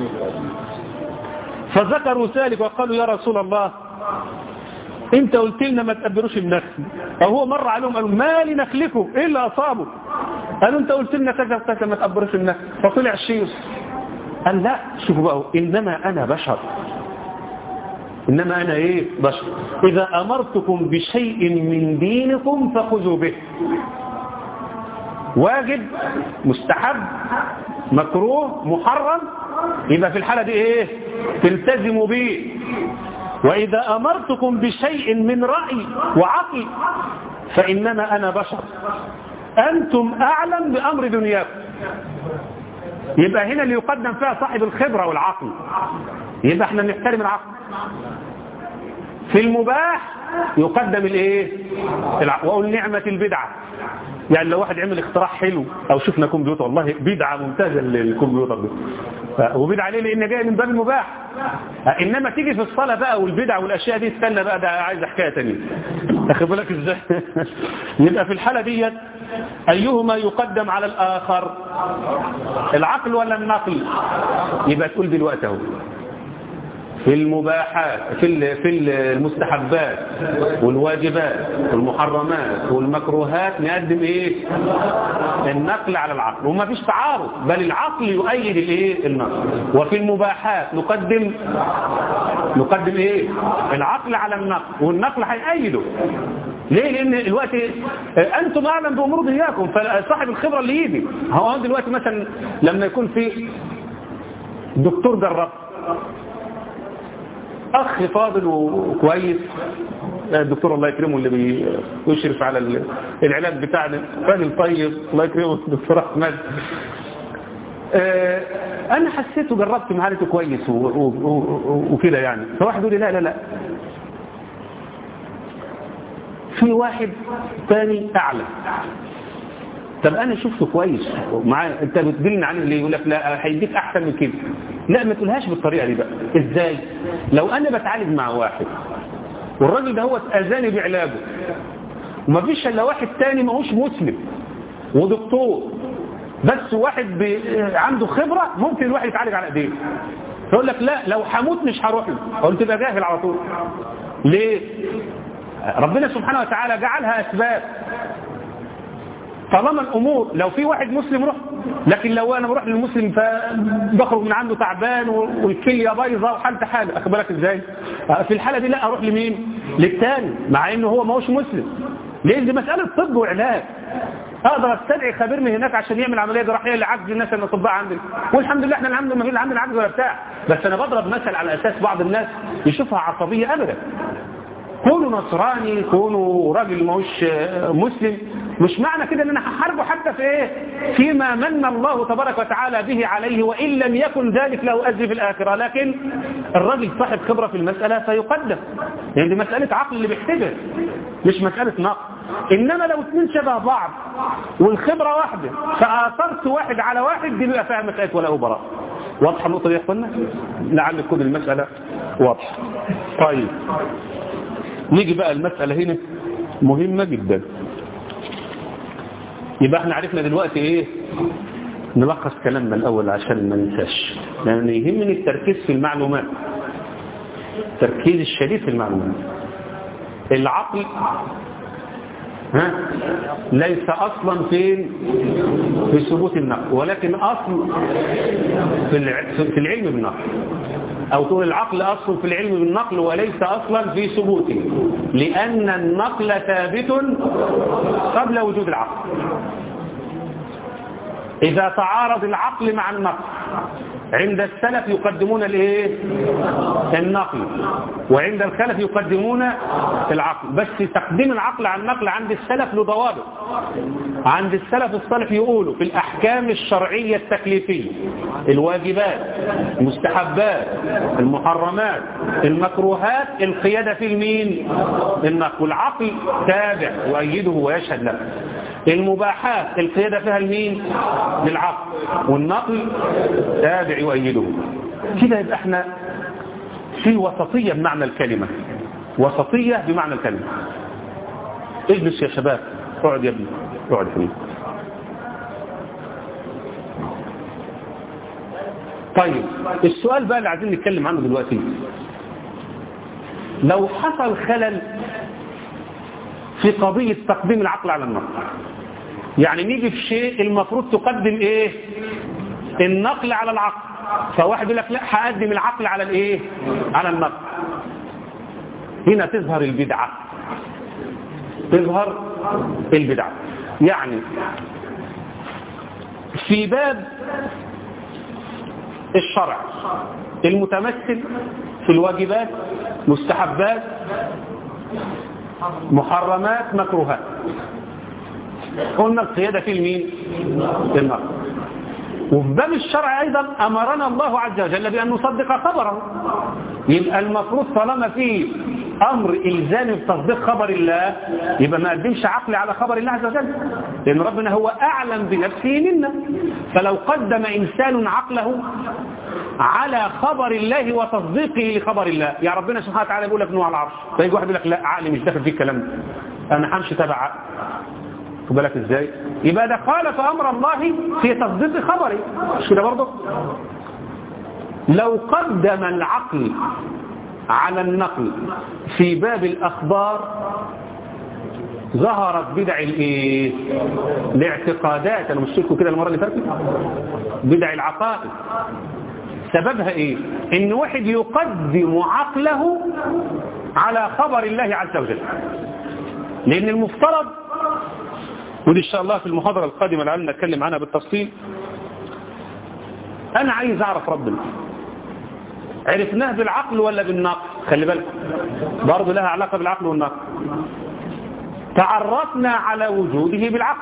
فذكروا ذلك وقالوا يا رسول الله انت قلت لنا ما تقبلوش النخل او هو مر عليهم قالوا ما لنخلكم ايه اللي اصابه قالوا انت قلت لنا كذا وكذا ما تقبلوش النخل فطلع الشير قال لا شوفوا بقى انما انا بشر انما انا ايه بشر اذا امرتكم بشيء من دينكم فخذوا به واجب مستحب مكروه محرم يبقى في الحالة دي ايه تلتزموا به واذا امرتكم بشيء من رأي وعقل فانما انا بشر انتم اعلم بامر دنياكم يبقى هنا اللي يقدم فيها صاحب الخبرة والعقل يبقى احنا نحترم العقل في المباح يقدم الايه واقول نعمة البدعة يعني لو واحد عمل اختراع حلو او شفنا كمبيوتر والله بدعة ممتازة للكمبيوتر ده وبدعة ليه لان جاي من باب المباح انما تيجي في الصلاة بقى والبدع والاشياء دي استنى بقى ده عايز حكاية تانية اخد بالك ازاي يبقى في الحالة ديت ايهما يقدم على الاخر العقل ولا النقل يبقى تقول دلوقتي اهو في في المباحات في في المستحبات والواجبات والمحرمات والمكروهات نقدم ايه النقل على العقل وما فيش تعارض بل العقل يؤيد الايه النقل وفي المباحات نقدم نقدم ايه العقل على النقل والنقل هيأيده ليه لان الوقت انتم اعلم بامور دنياكم فصاحب الخبره اللي يجي هو دلوقتي مثلا لما يكون في دكتور جرب اخ فاضل وكويس الدكتور الله يكرمه اللي بيشرف على العلاج بتاعنا راجل طيب الله يكرمه الدكتور احمد انا حسيته جربت معالجته كويس وكده يعني فواحد يقول لي لا لا لا في واحد ثاني اعلى طب انا شفته كويس معاه انت بتدلني عنه ليه يقول لك لا هيديك احسن من كده لا ما تقولهاش بالطريقه دي بقى ازاي لو انا بتعالج مع واحد والراجل ده هو اذاني بعلاجه وما فيش الا واحد تاني ماهوش مسلم ودكتور بس واحد بي... عنده خبره ممكن الواحد يتعالج على ايديه يقول لك لا لو هموت مش هروح له اقول تبقى جاهل على طول ليه ربنا سبحانه وتعالى جعلها اسباب طالما الامور لو في واحد مسلم روح لكن لو انا بروح للمسلم فبخرج من عنده تعبان والكليه بايظه وحالته حاله اخد بالك ازاي في الحاله دي لا اروح لمين للثاني مع انه هو ما هوش مسلم لان دي مساله طب وعلاج اقدر استدعي خبير من هناك عشان يعمل عمليه جراحيه لعجز الناس الاطباء عندنا والحمد لله احنا الحمد لله ما في عندنا عجز ولا بتاع بس انا بضرب مثل على اساس بعض الناس يشوفها عصبيه ابدا كونوا نصراني كونوا راجل ماهوش مسلم مش معنى كده ان انا هحاربه حتى في ايه فيما من الله تبارك وتعالى به عليه وان لم يكن ذلك له اجر في الاخره لكن الراجل صاحب خبره في المساله فيقدم يعني دي مساله عقل اللي بيحتبر مش مساله نقل انما لو اثنين شبه بعض والخبره واحده فاثرت واحد على واحد دي بيبقى فيها مساله ولا براء واضحه النقطه دي يا اخوانا لعل تكون المساله واضحه طيب نيجي بقى المساله هنا مهمه جدا يبقى احنا عرفنا دلوقتي ايه نلخص كلامنا الاول عشان ما ننساش لان يهمني التركيز في المعلومات التركيز الشديد في المعلومات العقل ها ليس اصلا فين في ثبوت النقل ولكن اصل في العلم بالنقل او تقول العقل اصل في العلم بالنقل وليس اصلا في ثبوته لان النقل ثابت قبل وجود العقل اذا تعارض العقل مع النقل عند السلف يقدمون الايه النقل وعند الخلف يقدمون العقل بس تقديم العقل على النقل عند السلف له ضوابط عند السلف الصالح يقولوا في الاحكام الشرعيه التكليفيه الواجبات المستحبات المحرمات المكروهات القياده في المين النقل والعقل تابع يؤيده ويشهد له المباحات القياده فيها المين للعقل والنقل تابع يؤيده كده يبقى احنا في وسطية بمعنى الكلمة وسطية بمعنى الكلمة اجلس يا شباب اقعد يا ابني اقعد يا حبيبي طيب السؤال بقى اللي عايزين نتكلم عنه دلوقتي لو حصل خلل في قضية تقديم العقل على النقل يعني نيجي في شيء المفروض تقدم ايه النقل على العقل فواحد يقول لك لا هقدم العقل على الايه على النقل هنا تظهر البدعة تظهر البدعة يعني في باب الشرع المتمثل في الواجبات مستحبات محرمات مكروهات قلنا القيادة في المين في النقل وفي باب الشرع أيضا أمرنا الله عز وجل بأن نصدق خبره يبقى المفروض طالما في أمر إلزامي بتصديق خبر الله يبقى ما قدمش عقلي على خبر الله عز وجل لأن ربنا هو أعلم بنفسه منا فلو قدم إنسان عقله على خبر الله وتصديقه لخبر الله يا ربنا سبحانه وتعالى يقول لك نوع على العرش فيجي واحد يقول لك لا عقلي مش داخل في الكلام ده أنا همشي تبع عقل خد بالك ازاي يبقى ده خالف امر الله في تصديق خبره مش كده برضه لو قدم العقل على النقل في باب الأخبار ظهرت بدع الايه الاعتقادات انا مش كده المره اللي فاتت بدع العقائد سببها ايه ان واحد يقدم عقله على خبر الله عز وجل لان المفترض ودي ان شاء الله في المحاضره القادمه لعلنا نتكلم عنها بالتفصيل انا عايز اعرف ربنا عرفناه بالعقل ولا بالنقل خلي بالك برضه لها علاقه بالعقل والنقل تعرفنا على وجوده بالعقل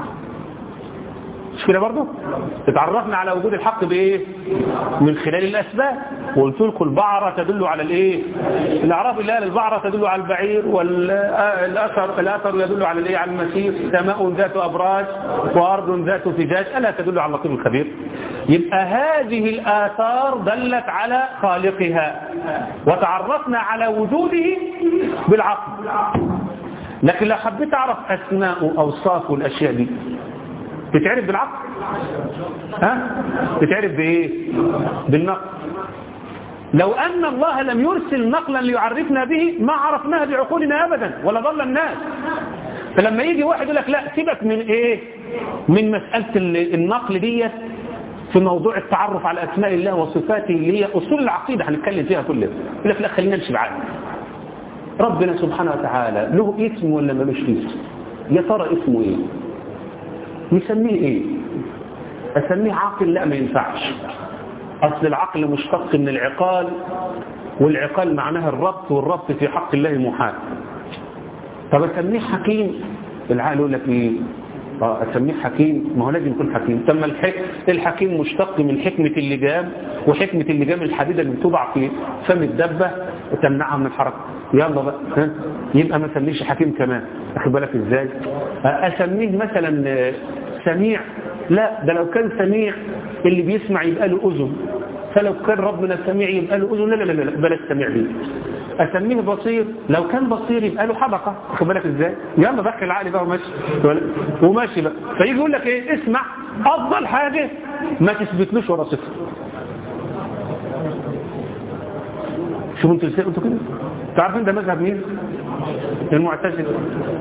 مش كده برضه اتعرفنا على وجود الحق بايه من خلال الاسباب وقلت لكم البعرة تدل على الايه الاعراف اللي قال البعرة تدل على البعير والاثر الاثر يدل على الايه على المسير سماء ذات ابراج وارض ذات فجاج الا تدل على اللطيف الخبير يبقى هذه الاثار دلت على خالقها وتعرفنا على وجوده بالعقل لكن لو حبيت اعرف اسماء اوصافه الاشياء دي تتعرف بالعقل ها تتعرف بايه بالنقل لو ان الله لم يرسل نقلا ليعرفنا به ما عرفناها بعقولنا ابدا ولا ضل الناس فلما يجي واحد يقول لك لا سيبك من ايه من مساله النقل ديت في موضوع التعرف على اسماء الله وصفاته اللي هي اصول العقيده هنتكلم فيها كلها يقول لك لا خلينا نمشي بعقل ربنا سبحانه وتعالى له اسم ولا ملوش اسم يا ترى اسمه ايه نسميه ايه اسميه عاقل لا ما ينفعش اصل العقل مشتق من العقال والعقال معناها الربط والربط في حق الله محال طب اسميه حكيم العقل يقول لك ايه اه اسميه حكيم ما هو لازم يكون حكيم ثم الحكيم مشتق من حكمة اللجام وحكمة اللجام الحديدة اللي بتوضع في فم الدبة وتمنعها من الحركة يلا بقى ها؟ يبقى ما اسميش حكيم كمان اخد بالك ازاي اسميه مثلا سميع لا ده لو كان سميع اللي بيسمع يبقى له اذن فلو كان ربنا سميع يبقى له اذن لا لا لا لا بلاش سميع دي اسميه بصير لو كان بصير يبقى له حدقه واخد بالك ازاي يلا دخل العقل بقى وماشي وماشي بقى فيجي يقول لك ايه اسمع افضل حاجه ما تثبتلوش ورا صفر شوفوا انتوا ازاي قلتوا كده تعرفين ده مذهب مين المعتزله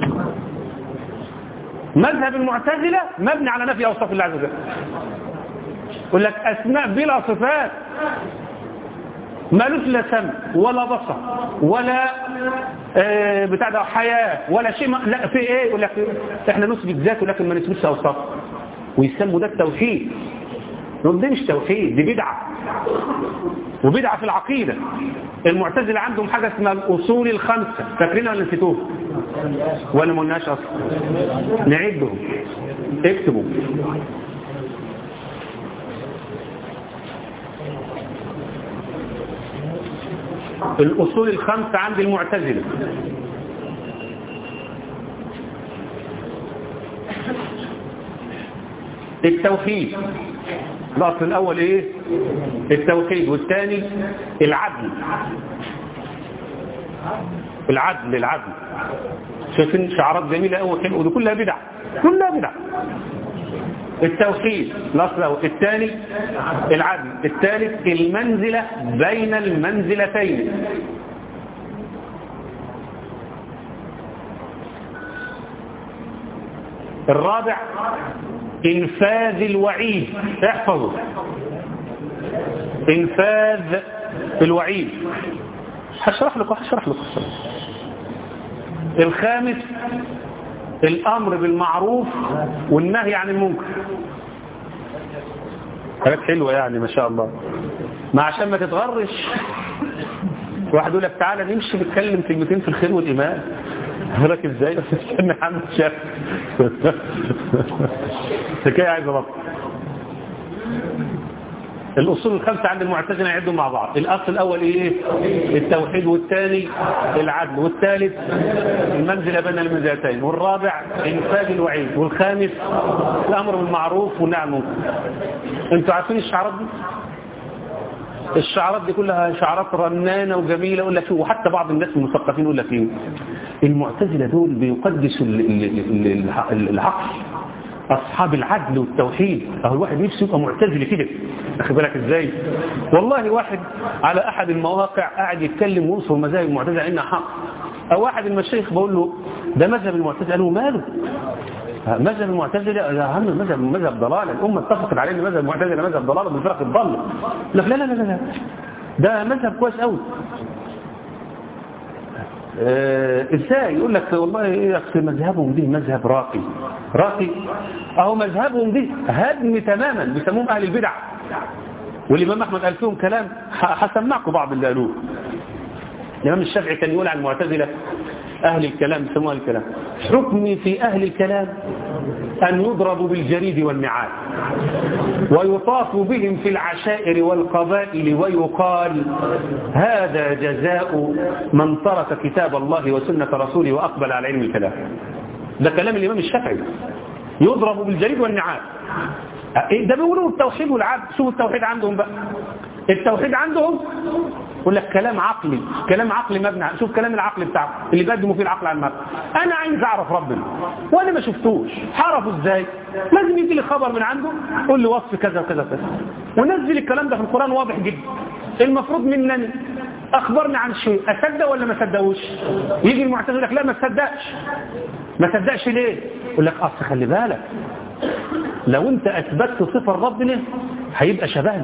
مذهب المعتزله مبني على نفي اوصاف الله عز وجل يقول لك اسماء بلا صفات مالوش لا سمع ولا بصر ولا آه بتاع ده حياة ولا شيء ما لا في ايه يقول لك احنا نثبت ذاته لكن ما نثبتش اوصاف ويسموا ده التوحيد نقول ده مش توحيد دي بدعة وبدعة في العقيدة المعتزلة عندهم حاجة اسمها الأصول الخمسة فاكرينها ولا نسيتوها ولا ما قلناش أصلا نعدهم اكتبوا الأصول الخمسة عند المعتزلة التوحيد الأصل الأول إيه التوحيد والثاني العدل العدل العدل شايفين شعارات جميلة أول حلوة ودي كلها بدع كلها بدع التوحيد الأصل الأول الثاني العدل الثالث المنزلة بين المنزلتين الرابع انفاذ الوعيد احفظوا انفاذ الوعيد هشرح لكم هشرح لكم الخامس الامر بالمعروف والنهي عن المنكر حاجات حلوه يعني ما شاء الله ما عشان ما تتغرش واحد يقول لك تعالى نمشي نتكلم كلمتين في الخير والايمان لك ازاي بس استنى يا عم الشيخ حكايه عايزه بطل الأصول الخمسة عند المعتزلة يعدوا مع بعض الأصل الأول إيه التوحيد والثاني العدل والثالث المنزلة بين المنزلتين والرابع إنفاذ الوعيد والخامس الأمر بالمعروف والنهي عن المنكر أنتوا عارفين الشعارات دي الشعارات دي كلها شعارات رنانة وجميلة يقول لك وحتى بعض الناس المثقفين يقول لك ايه المعتزلة دول بيقدسوا العقل أصحاب العدل والتوحيد أهو الواحد نفسه يبقى معتزل كده أخي بالك إزاي والله واحد على أحد المواقع قاعد يتكلم ويوصف مذاهب المعتزلة إنها حق أو واحد المشايخ بقول له ده مذهب المعتزلة قال له ماله مذهب المعتزلة يا عم مذهب مذهب ضلال الأمة اتفقت عليه ان مذهب المعتزلة مذهب ضلال بالفرق الضال لا لا لا لا لا ده مذهب كويس قوي آه ازاي يقول لك والله ايه يا اخي مذهبهم دي مذهب راقي راقي اهو مذهبهم دي هدم تماما بيسموهم اهل البدع والامام احمد قال فيهم كلام هسمعكم بعض اللي قالوه الامام الشافعي كان يقول عن المعتزله اهل الكلام بيسموها الكلام حكمي في اهل الكلام ان يضربوا بالجريد والنعال ويطاف بهم في العشائر والقبائل ويقال هذا جزاء من ترك كتاب الله وسنة رسوله وأقبل على علم الكلام ده كلام الإمام الشافعي يضرب بالجريد والنعال ده بيقولوا التوحيد والعبد شوفوا التوحيد عندهم بقى التوحيد عندهم يقول لك كلام عقلي كلام عقلي مبني شوف كلام العقل بتاعه اللي بيقدموا فيه العقل على المبنى انا عايز اعرف ربنا وانا ما شفتوش هعرفه ازاي لازم يجي لي خبر من عنده يقول لي وصف كذا وكذا وكذا ونزل الكلام ده في القران واضح جدا المفروض مننا اخبرنا عن شيء اصدق ولا ما اصدقوش يجي المعتزله يقول لك لا ما تصدقش ما تصدقش ليه يقول لك اصل خلي بالك لو انت اثبتت صفه ربنا هيبقى شبهنا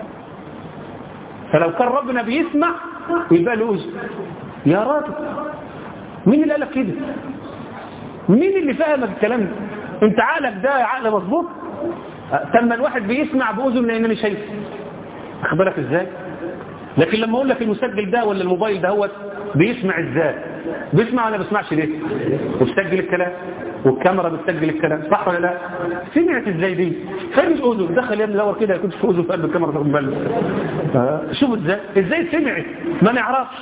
فلو كان ربنا بيسمع يبقى له اذن يا راجل مين اللي قال لك كده مين اللي فهمك الكلام ده انت عقلك ده عقل مظبوط تم الواحد بيسمع باذن لانني شايف واخد بالك ازاي لكن لما اقول لك المسجل ده ولا الموبايل ده هو بيسمع ازاي بيسمع ولا بيسمعش ليه وبسجل الكلام والكاميرا بتسجل الكلام صح ولا لا سمعت ازاي دي خلي الاذن دخل يا ابني الاول كده يكون في اذن في قلب الكاميرا تاخد بالك شوف ازاي ازاي سمعت ما نعرفش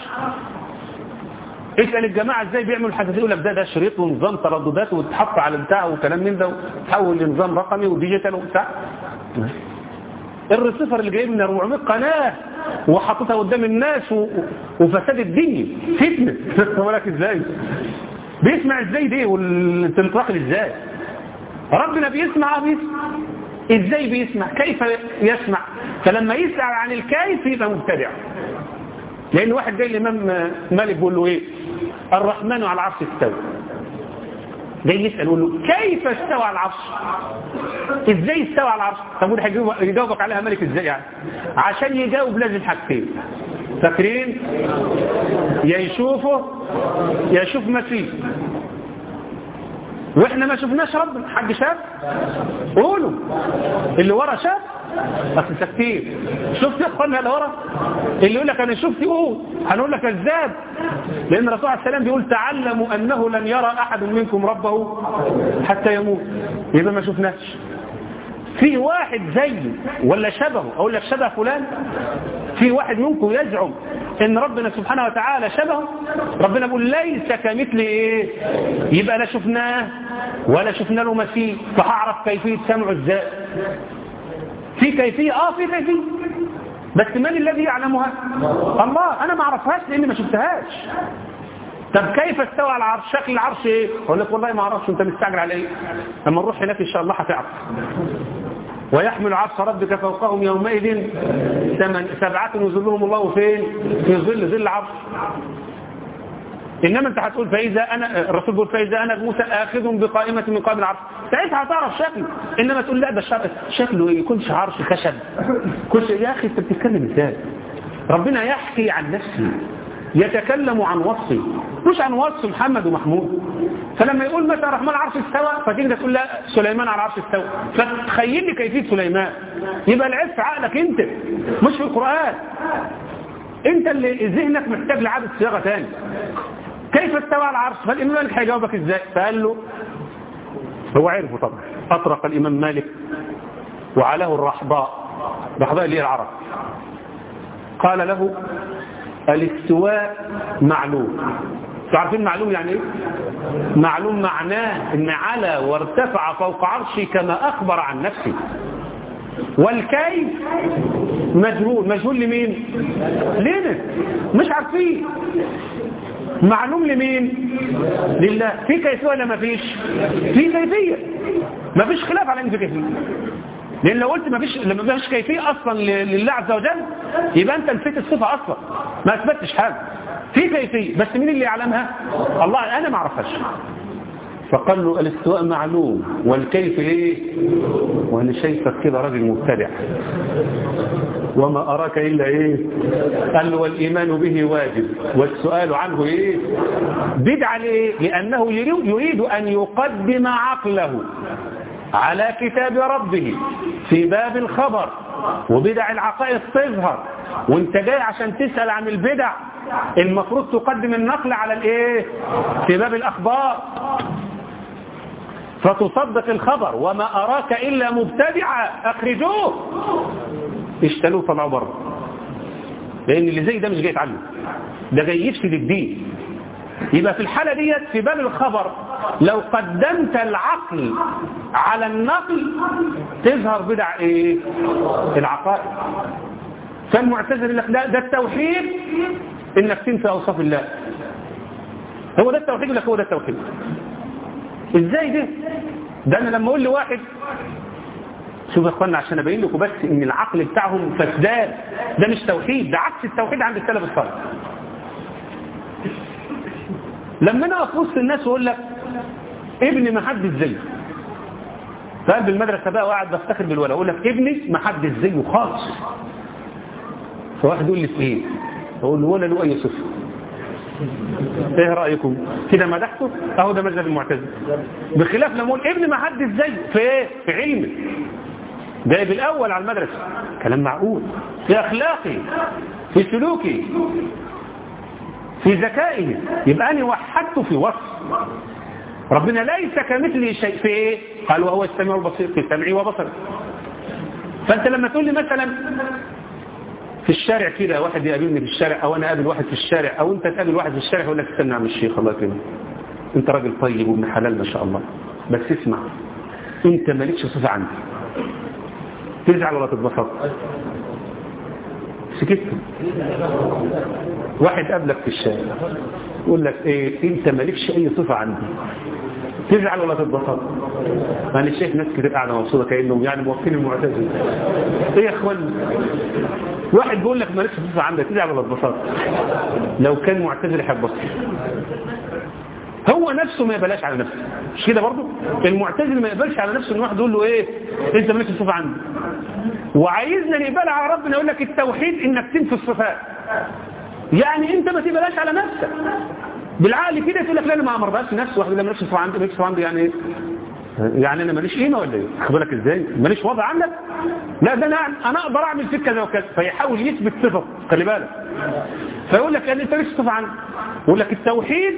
اسال الجماعه ازاي بيعملوا الحاجات يقول لك ده ده شريط ونظام ترددات وتحط على بتاع وكلام من ده وتحول لنظام رقمي وديجيتال وبتاع الريسيفر اللي جايب لنا 400 قناه وحطيتها قدام الناس و... وفساد الدنيا فتنه بالك ازاي بيسمع ازاي دي والتنتقل ازاي ربنا بيسمع بيسمع ازاي بيسمع كيف يسمع فلما يسأل عن الكيف يبقى مبتدع لان واحد جاي الامام مالك بيقول له ايه الرحمن على العرش استوى جاي يسأل يقول له كيف استوى على العرش ازاي استوى على العرش طب وده يجاوبك عليها مالك ازاي يعني عشان يجاوب لازم حاجتين فاكرين يا يشوفه يا يشوف مسيح واحنا ما شفناش ربنا حد شاف قولوا اللي ورا شاف اصل ساكتين شفت يا اخوانا اللي ورا اللي يقول لك انا شفت قول هنقول لك كذاب لان الرسول عليه السلام بيقول تعلموا انه لن يرى احد منكم ربه حتى يموت يبقى ما شفناش في واحد زيه ولا شبهه اقول لك شبه فلان في واحد منكم يزعم ان ربنا سبحانه وتعالى شبهه ربنا بيقول ليس كمثل ايه يبقى لا شفناه ولا شفنا له مثيل فهعرف كيفيه سمعه ازاي في كيفيه اه في كيفيه بس من الذي يعلمها الله انا ما اعرفهاش لاني ما شفتهاش طب كيف استوى على العرش شكل العرش ايه اقول لك والله ما اعرفش انت مستعجل على ايه لما نروح هناك ان شاء الله هتعرف ويحمل عرش ربك فوقهم يومئذ سبعة يظلهم الله فين في ظل ظل عرش انما انت هتقول فاذا انا الرسول بيقول فاذا انا موسى اخذ بقائمه من قائم العرش ساعتها هتعرف شكله انما تقول لا ده شكله ايه يكونش عرش خشب كنش يا اخي انت بتتكلم ازاي ربنا يحكي عن نفسه يتكلم عن وصفه مش عن وصف محمد ومحمود فلما يقول متى الرحمن العرش استوى فتيجي تقول لا سليمان على العرش استوى فتخيل لي كيفيه سليمان يبقى العيب في عقلك انت مش في القران انت اللي ذهنك محتاج لعاده صياغه ثاني كيف استوى على العرش فالامام مالك هيجاوبك ازاي فقال له هو عرفه طبعا اطرق الامام مالك وعلاه الرحضاء الرحضاء اللي هي العرب قال له الاستواء معلوم تعرفين معلوم يعني ايه معلوم معناه ان على وارتفع فوق عرشي كما اخبر عن نفسه والكيف مجهول مجهول لمين لنا مش عارفين معلوم لمين لله في كيفية ولا ما فيش في كيفية ما فيش خلاف على ان في كيفية لان لو قلت ما فيش لما ما فيش كيفية اصلا لله عز وجل يبقى انت نسيت الصفة اصلا ما اثبتش حاجة في كيفية بس مين اللي يعلمها الله انا ما اعرفهاش فقال له الاستواء معلوم والكيف ايه وانا شايفك كده راجل مبتدع وما أراك إلا إيه قال له والإيمان به واجب والسؤال عنه إيه بدعة ليه لأنه يريد أن يقدم عقله على كتاب ربه في باب الخبر وبدع العقائد تظهر وانت جاي عشان تسأل عن البدع المفروض تقدم النقل على الايه في باب الأخبار فتصدق الخبر وما أراك إلا مبتدعا أخرجوه اشتلوه طلعوا بره لأن اللي زي ده مش جاي يتعلم ده جاي يفسد الدين يبقى في الحالة ديت في باب الخبر لو قدمت العقل على النقل تظهر بدع ايه العقائد فالمعتزل لك ده, ده التوحيد انك تنفي اوصاف الله هو ده التوحيد لك هو ده التوحيد ازاي ده ده انا لما اقول لواحد شوف يا اخوانا عشان ابين لكم بس ان العقل بتاعهم فسدان ده مش توحيد ده عكس التوحيد عند السلف الصالح لما انا اقف وسط الناس واقول لك ابني ما حدش زيه فقلب المدرسه بقى وقاعد بفتخر بالولد اقول لك ابني ما حدش زيه خالص فواحد يقول لي في ايه اقول له ولا له اي صفه ايه رايكم كده مدحته اهو ده مذهب المعتزله بخلاف لما اقول ابني ما حدش زيه في ايه في علمي جايب الاول على المدرسه كلام معقول في اخلاقي في سلوكي في ذكائه يبقى أنا وحدته في وصف ربنا ليس كمثله شيء في ايه قال وهو السميع البصير في سمعي وبصري فانت لما تقول لي مثلا في الشارع كده واحد يقابلني في الشارع او انا اقابل واحد في الشارع او انت تقابل واحد في الشارع يقول لك استنى عم الشيخ الله يكرمك انت راجل طيب وابن حلال ما شاء الله بس اسمع انت مالكش صفه عندي تزعل ولا تتبسط سكت واحد قابلك في الشارع يقول لك ايه انت مالكش اي صفة عندي تزعل ولا تتبسط انا شايف ناس كتير قاعده مبسوطه كانهم يعني موافقين المعتزله ايه يا اخوان واحد بيقول لك مالكش صفة عندك تزعل ولا تتبسط لو كان معتزل هيتبسط هو نفسه ما يقبلش على نفسه مش كده برضه المعتزل ما يقبلش على نفسه ان واحد يقول له ايه انت مالكش صفة عندي وعايزنا نقبلها على ربنا يقول لك التوحيد انك تنفي الصفات يعني انت ما تقبلهاش على نفسك بالعقل كده تقول لك لا انا ما امرضهاش نفسي واحد يقول مالكش صفة عندي مالكش صفة عندي يعني ايه يعني انا ماليش قيمه ولا ايه خد بالك ازاي ماليش وضع عندك لا ده انا انا اقدر اعمل فيك كذا وكذا فيحاول يثبت صفه خلي بالك فيقول لك انت مالكش صفه عندي يقول لك التوحيد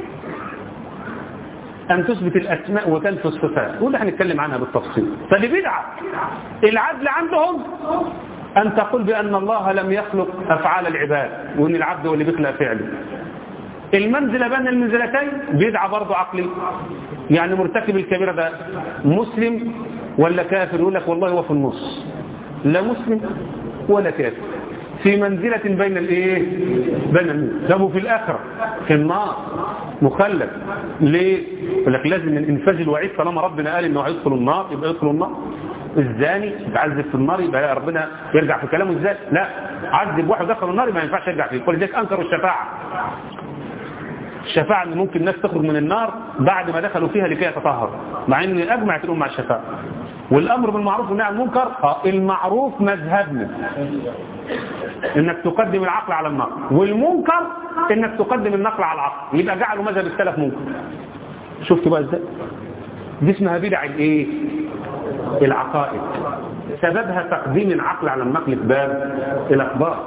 أن تثبت الأسماء وتنفي الصفات وده هنتكلم عنها بالتفصيل فدي بدعة العدل عندهم أن تقول بأن الله لم يخلق أفعال العباد وأن العبد هو اللي بيخلق فعله المنزلة بين المنزلتين بدعة برضه عقلي يعني مرتكب الكبيرة ده مسلم ولا كافر يقول لك والله هو في النص لا مسلم ولا كافر في منزلة بين الايه بين الموت ده في الآخرة في النار مخلد ليه يقول لك لازم الانفاذ الوعيد طالما ربنا قال انه هيدخل النار يبقى يدخل النار الزاني يتعذب في النار يبقى ربنا يرجع في كلامه ازاي لا عذب واحد دخل النار ما ينفعش يرجع فيه ولذلك انكروا الشفاعة الشفاعة ان ممكن الناس تخرج من النار بعد ما دخلوا فيها لكي يتطهر مع ان اجمعت الامه على الشفاعة والامر بالمعروف والنهي عن المنكر المعروف مذهبنا انك تقدم العقل على النقل والمنكر انك تقدم النقل على العقل يبقى جعلوا مذهب السلف منكر شفت بقى ازاي دي اسمها بدع الايه العقائد سببها تقديم العقل على النقل في باب الاخبار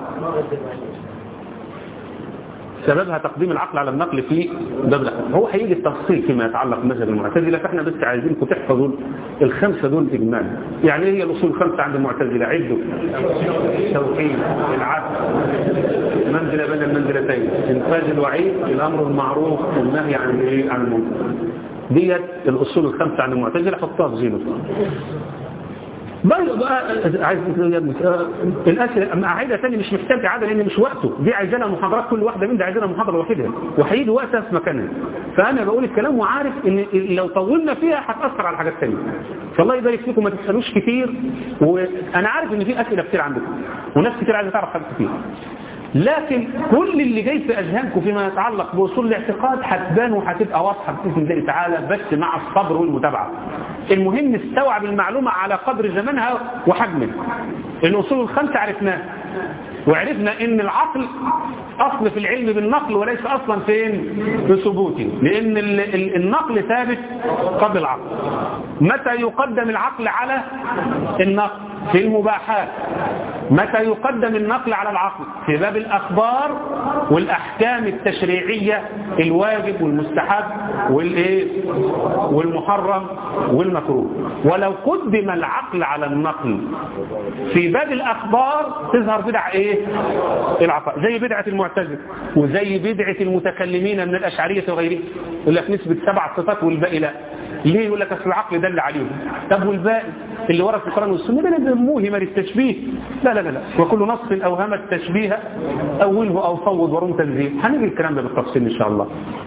سببها تقديم العقل على النقل في باب الأخبار هو هيجي التفصيل فيما يتعلق بمذهب المعتزلة فاحنا بس عايزينكم تحفظوا الخمسة دول إجمالا يعني ايه هي الأصول الخمسة عند المعتزلة عدوا توحيد العدل منزلة بين المنزلتين انفاذ الوعيد الأمر المعروف والنهي عن الايه عن المنكر ديت الأصول الخمسة عند المعتزلة حطها في زينة برضه بقى عايز الاسئله اعيدها تاني مش محتاج اعاده لان مش وقته دي عايزه لها محاضرات كل واحده من دي عايزه لها محاضره لوحدها وهيجي وقتها في مكانها فانا بقول الكلام وعارف ان لو طولنا فيها هتاثر على حاجات ثانيه فالله يبارك فيكم ما تسالوش كتير وانا عارف ان في اسئله كتير عندكم وناس كتير عايزه تعرف حاجات كتير لكن كل اللي جاي في أذهانكم فيما يتعلق بوصول الاعتقاد هتبان وهتبقى واضحة بإذن الله تعالى بس مع الصبر والمتابعة المهم نستوعب المعلومة على قدر زمنها وحجمها الأصول الخمسة عرفناها وعرفنا ان العقل اصل في العلم بالنقل وليس اصلا فين في ثبوته لان النقل ثابت قبل العقل متى يقدم العقل على النقل في المباحات متى يقدم النقل على العقل في باب الأخبار والأحكام التشريعية الواجب والمستحب والإيه والمحرم والمكروه ولو قدم العقل على النقل في باب الأخبار تظهر بدع إيه العقل زي بدعة المعتزلة وزي بدعة المتكلمين من الأشعرية وغيرهم يقول لك نسبة سبع صفات والباقي لا ليه يقول لك اصل العقل دل عليهم طب والباقي اللي ورا في القرآن والسنة ده موهمة للتشبيه لا لا لا لا وكل نص أوهم التشبيه أوله أو فوض ورم تنزيه هنيجي الكلام ده بالتفصيل إن شاء الله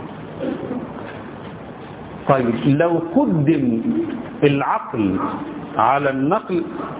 طيب لو قدم العقل على النقل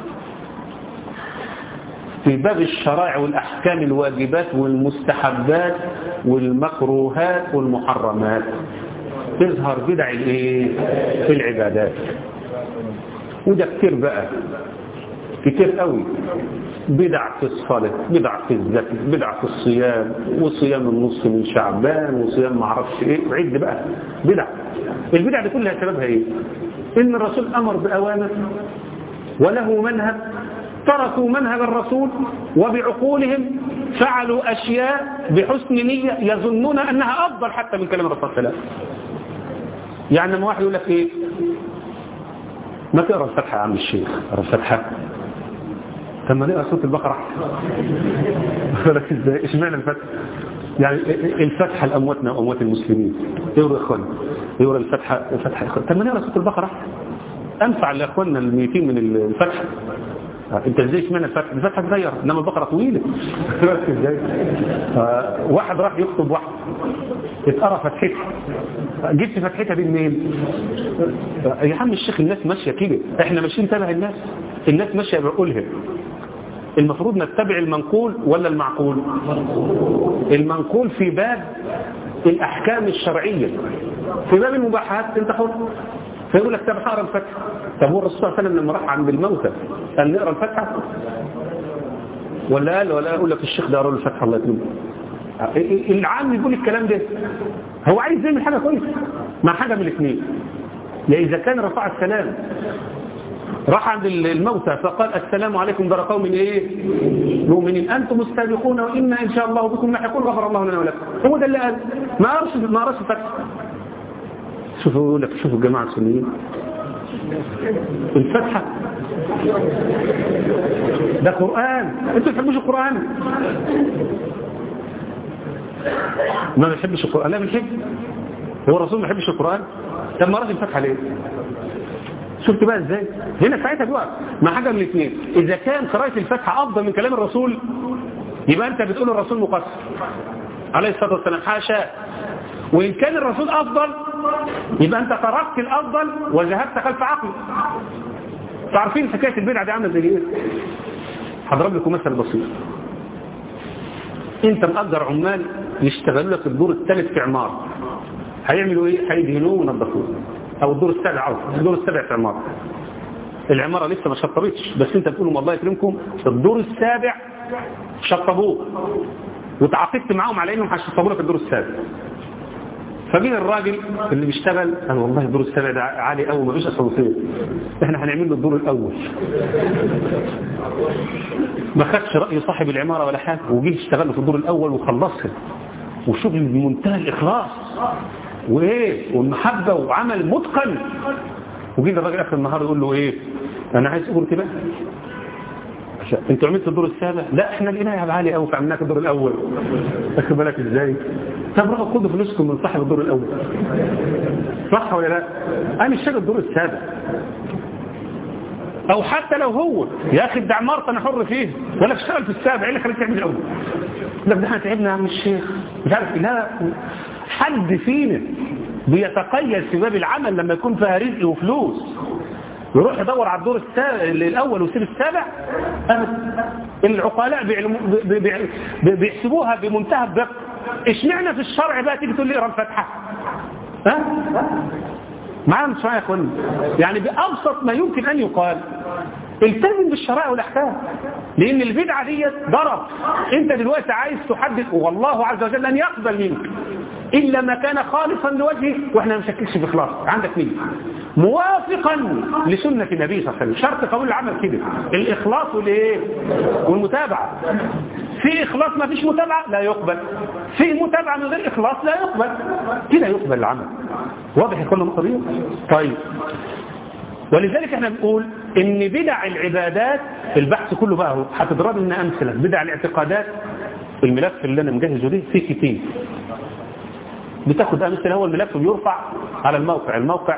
في باب الشرائع والأحكام الواجبات والمستحبات والمكروهات والمحرمات تظهر بدع الايه في العبادات وده كتير بقى كتير قوي بدع في الصلاة بدع في الزكاة بدع في الصيام وصيام النص من شعبان وصيام ما اعرفش ايه وعد بقى بدع البدع دي كلها سببها ايه ان الرسول امر باوامر وله منهج تركوا منهج الرسول وبعقولهم فعلوا اشياء بحسن نية يظنون انها افضل حتى من كلام الرسول صلى الله عليه وسلم يعني لما واحد يقول لك ايه ما تقرا الفتحة يا عم الشيخ اقرا الفتحة طب ما نقرا سوره البقرة لك ازاي اشمعنى الفتحة يعني الفتحة لأمواتنا وأموات المسلمين يقرأ إخواننا يقرأ الفتحة الفتحة إخواننا طب ما نقرا سوره البقرة أنفع لإخواننا الميتين من الفتحة انت ازاي اشمعنى الفتحة الفتحة صغيرة انما البقرة طويلة ازاي واحد راح يخطب واحد اتقرا فتحتها جبت فتحتها دي منين يا عم الشيخ الناس ماشيه كده احنا ماشيين تبع الناس الناس ماشيه بعقولها المفروض نتبع المنقول ولا المعقول المنقول في باب الاحكام الشرعيه في باب المباحات انت حر فيقول لك طب هقرا الفتحه طب هو الرسول صلى الله عليه وسلم لما راح عند الموتى قال نقرا الفتحه ولا قال ولا يقول لك الشيخ ده قرا له الفتحه الله يكرمه العام يقول الكلام ده هو عايز يعمل حاجه كويسه مع حاجه من الاثنين يا اذا كان رفع السلام راح عند الموتى فقال السلام عليكم دار قوم ايه مؤمنين انتم السابقون وانا ان شاء الله بكم لاحقون غفر الله لنا ولكم هو ده اللي قال ما قرش ما قرش الفتح شوفوا يقول لك شوفوا الجماعه السنيين الفتحه ده قران انتوا ما تحبوش القران ما بيحبش القرآن لا بيحب هو الرسول ما بيحبش القرآن طب ما راجل فتح ليه شفت بقى ازاي هنا ساعتها بيقف مع حاجه من الاثنين اذا كان قراءه الفتحه افضل من كلام الرسول يبقى انت بتقول الرسول مقصر عليه الصلاه والسلام حاشا وان كان الرسول افضل يبقى انت تركت الافضل وذهبت خلف عقل تعرفين حكايه البدعه دي عامله زي ايه هضرب لكم مثل بسيط انت مأجر عمال يشتغلوا لك الدور الثالث في عمارة هيعملوا ايه هيدهنوه وينظفوه او الدور السابع عوض الدور السابع في عمارة العمارة لسه ما شطبتش بس انت بتقول لهم الله يكرمكم الدور السابع شطبوه وتعاقدت معاهم على انهم هيشطبوا لك الدور السابع فجه الراجل اللي بيشتغل قال والله الدور السابع ده عالي قوي مفيش اسانسير احنا هنعمل له الدور الاول ما خدش راي صاحب العماره ولا حاجه وجه اشتغل في الدور الاول وخلصها وشغل بمنتهى الاخلاص وايه والمحبه وعمل متقن وجه الراجل اخر النهار يقول له ايه انا عايز اجرتي بقى انت عملت الدور السابع لا احنا لقيناها عالي قوي فعملناك الدور الاول واخد بالك ازاي طب روحوا خدوا فلوسكم من صاحب الدور الاول صح ولا لا انا مش شايف الدور السابع او حتى لو هو يا اخي ده عمارة انا حر فيه ولا تشتغل في السابع ايه اللي خليك تعمل الاول لك ده احنا تعبنا يا عم الشيخ مش عارف لا حد فينا بيتقيد في باب العمل لما يكون فيها رزق وفلوس يروح يدور على الدور السابع الاول ويسيب السابع أبدا العقلاء بيعلموا بي بي بي بيحسبوها بمنتهى الدقه اشمعنى في الشرع بقى تيجي تقول لي اقرا الفاتحه ها معايا مش معايا يا اخواني يعني بابسط ما يمكن ان يقال التزم بالشرائع والاحكام لان البدعه ديت ضرب انت دلوقتي عايز تحدد والله عز وجل لن يقبل منك الا ما كان خالصا لوجهه واحنا ما نشككش في اخلاص عندك مين موافقا لسنه النبي صلى الله عليه وسلم شرط قبول العمل كده الاخلاص والايه والمتابعه في اخلاص ما فيش متابعه لا يقبل في متابعه من غير اخلاص لا يقبل كده يقبل العمل واضح يا كل الطريق طيب ولذلك احنا بنقول ان بدع العبادات البحث كله بقى هو هتضرب لنا امثله بدع الاعتقادات الملف اللي انا مجهزه ده فيه كتير بتاخد امثله هو الملف بيرفع على الموقع الموقع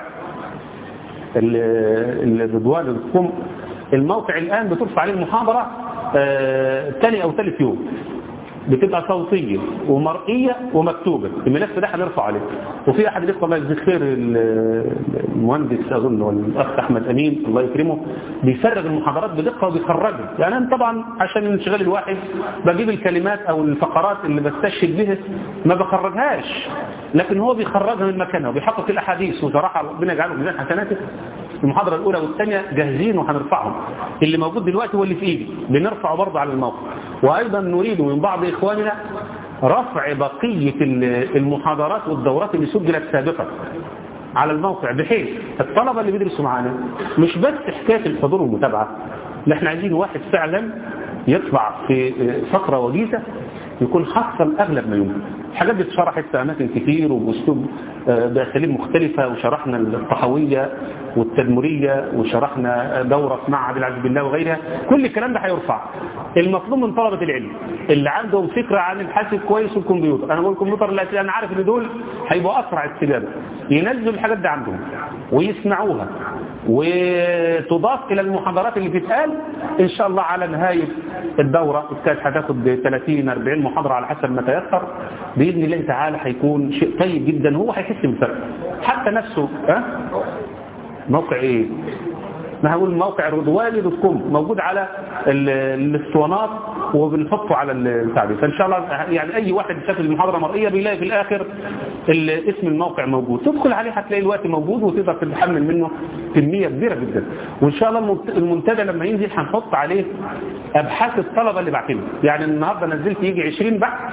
الرضوان الكم الموقع الان بترفع عليه المحاضره ثاني او ثالث يوم بتبقى صوتية ومرئية ومكتوبة الملف ده هنرفع عليه وفي أحد الإخوة الله يجزيه خير المهندس أظن والأخ أحمد أمين الله يكرمه بيفرغ المحاضرات بدقة وبيخرجها يعني أنا طبعا عشان الانشغال الواحد بجيب الكلمات أو الفقرات اللي بستشهد بها ما بخرجهاش لكن هو بيخرجها من مكانها وبيحقق الأحاديث وصراحة ربنا يجعله ميزان حسناته المحاضرة الأولى والثانية جاهزين وهنرفعهم اللي موجود دلوقتي هو اللي في إيدي بنرفعه برضه على الموقع وأيضا نريد من بعض إخواننا رفع بقية المحاضرات والدورات اللي سجلت سابقا على الموقع بحيث الطلبة اللي بيدرسوا معانا مش بس حكاية الحضور والمتابعة لا احنا عايزين واحد فعلا يطلع في فترة وجيزة يكون حصل أغلب ما يمكن الحاجات دي اتشرحت في أماكن كتير وبأسلوب بأساليب مختلفة وشرحنا الطحوية والتدمرية وشرحنا دورة مع عبد العزيز بالله وغيرها كل الكلام ده هيرفع المطلوب من طلبة العلم اللي عندهم فكرة عن الحاسب كويس والكمبيوتر أنا بقول الكمبيوتر لا أنا عارف إن دول هيبقوا أسرع استجابة ينزلوا الحاجات دي عندهم ويسمعوها وتضاف إلى المحاضرات اللي بتتقال إن شاء الله على نهاية الدورة كانت هتاخد 30 40 محاضرة على حسب ما تيسر بإذن الله تعالى هيكون شيء طيب جدا هو هيحس بالفرق حتى نفسه ها موقع ايه ما هقول موقع رضواني دوت كوم موجود على الاسطوانات وبنحطه على التعبير فان شاء الله يعني اي واحد شاف المحاضره مرئيه بيلاقي في الاخر اسم الموقع موجود تدخل عليه هتلاقي الوقت موجود وتقدر تتحمل منه كميه كبيره جدا وان شاء الله المنتدى لما ينزل هنحط عليه ابحاث الطلبه اللي بعتنا يعني النهارده نزلت يجي 20 بحث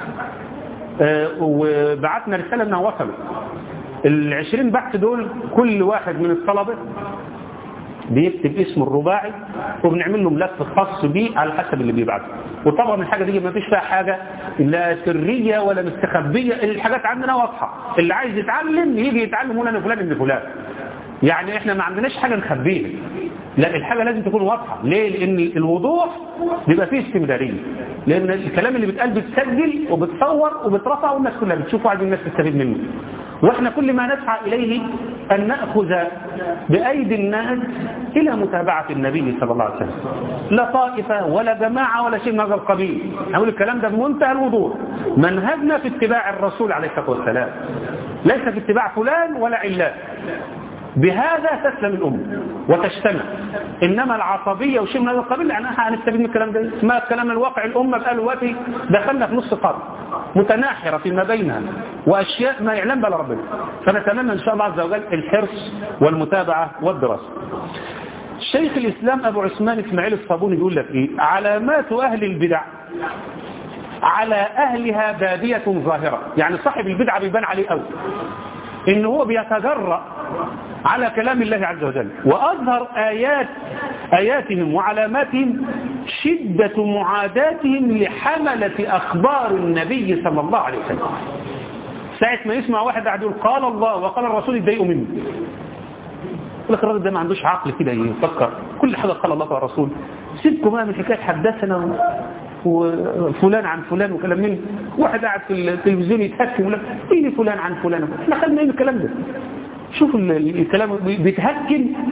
وبعتنا رساله انها وصلت العشرين بحث دول كل واحد من الطلبة بيكتب اسمه الرباعي وبنعمل له ملف خاص بيه على حسب اللي بيبعته وطبعا الحاجة دي ما فيش فيها حاجة لا سرية ولا مستخبية الحاجات عندنا واضحة اللي عايز يتعلم يجي يتعلم فلان فلان ابن فلان يعني احنا ما عندناش حاجة نخبيها لا الحاجة لازم تكون واضحة ليه لان الوضوح بيبقى فيه استمرارية لان الكلام اللي بيتقال بتسجل وبتصور وبترفع والناس كلها بتشوفه عايز الناس تستفيد منه واحنا كل ما نسعى اليه ان ناخذ بايدي الناس الى متابعه النبي صلى الله عليه وسلم لا طائفه ولا جماعه ولا شيء من هذا القبيل نقول الكلام ده بمنتهى الوضوح منهجنا في اتباع الرسول عليه الصلاه والسلام ليس في اتباع فلان ولا علان بهذا تسلم الأمة وتجتمع إنما العصبية وشيء من هذا القبيل يعني هنستفيد من الكلام ده اسمها الكلام الواقع الأمة بقى دلوقتي دخلنا في نص قرن متناحرة فيما بينها وأشياء ما يعلم بها ربنا فنتمنى إن شاء الله عز وجل الحرص والمتابعة والدراسة شيخ الإسلام أبو عثمان إسماعيل الصابوني بيقول لك إيه علامات أهل البدع على أهلها بادية ظاهرة يعني صاحب البدعة بيبان عليه قوي إن هو بيتجرأ على كلام الله عز وجل وأظهر آيات آياتهم وعلاماتهم شدة معاداتهم لحملة أخبار النبي صلى الله عليه وسلم ساعة ما يسمع واحد قاعد يقول قال الله وقال الرسول يتضايقوا منه يقول لك الراجل ده ما عندوش عقل كده يفكر كل حاجة قال الله والرسول سيبكم بقى من حكاية حدثنا وفلان عن فلان وكلام من واحد قاعد في التلفزيون يتهكم ولا ايه فلان عن فلان احنا خدنا ايه الكلام ده شوف الكلام بيتهكم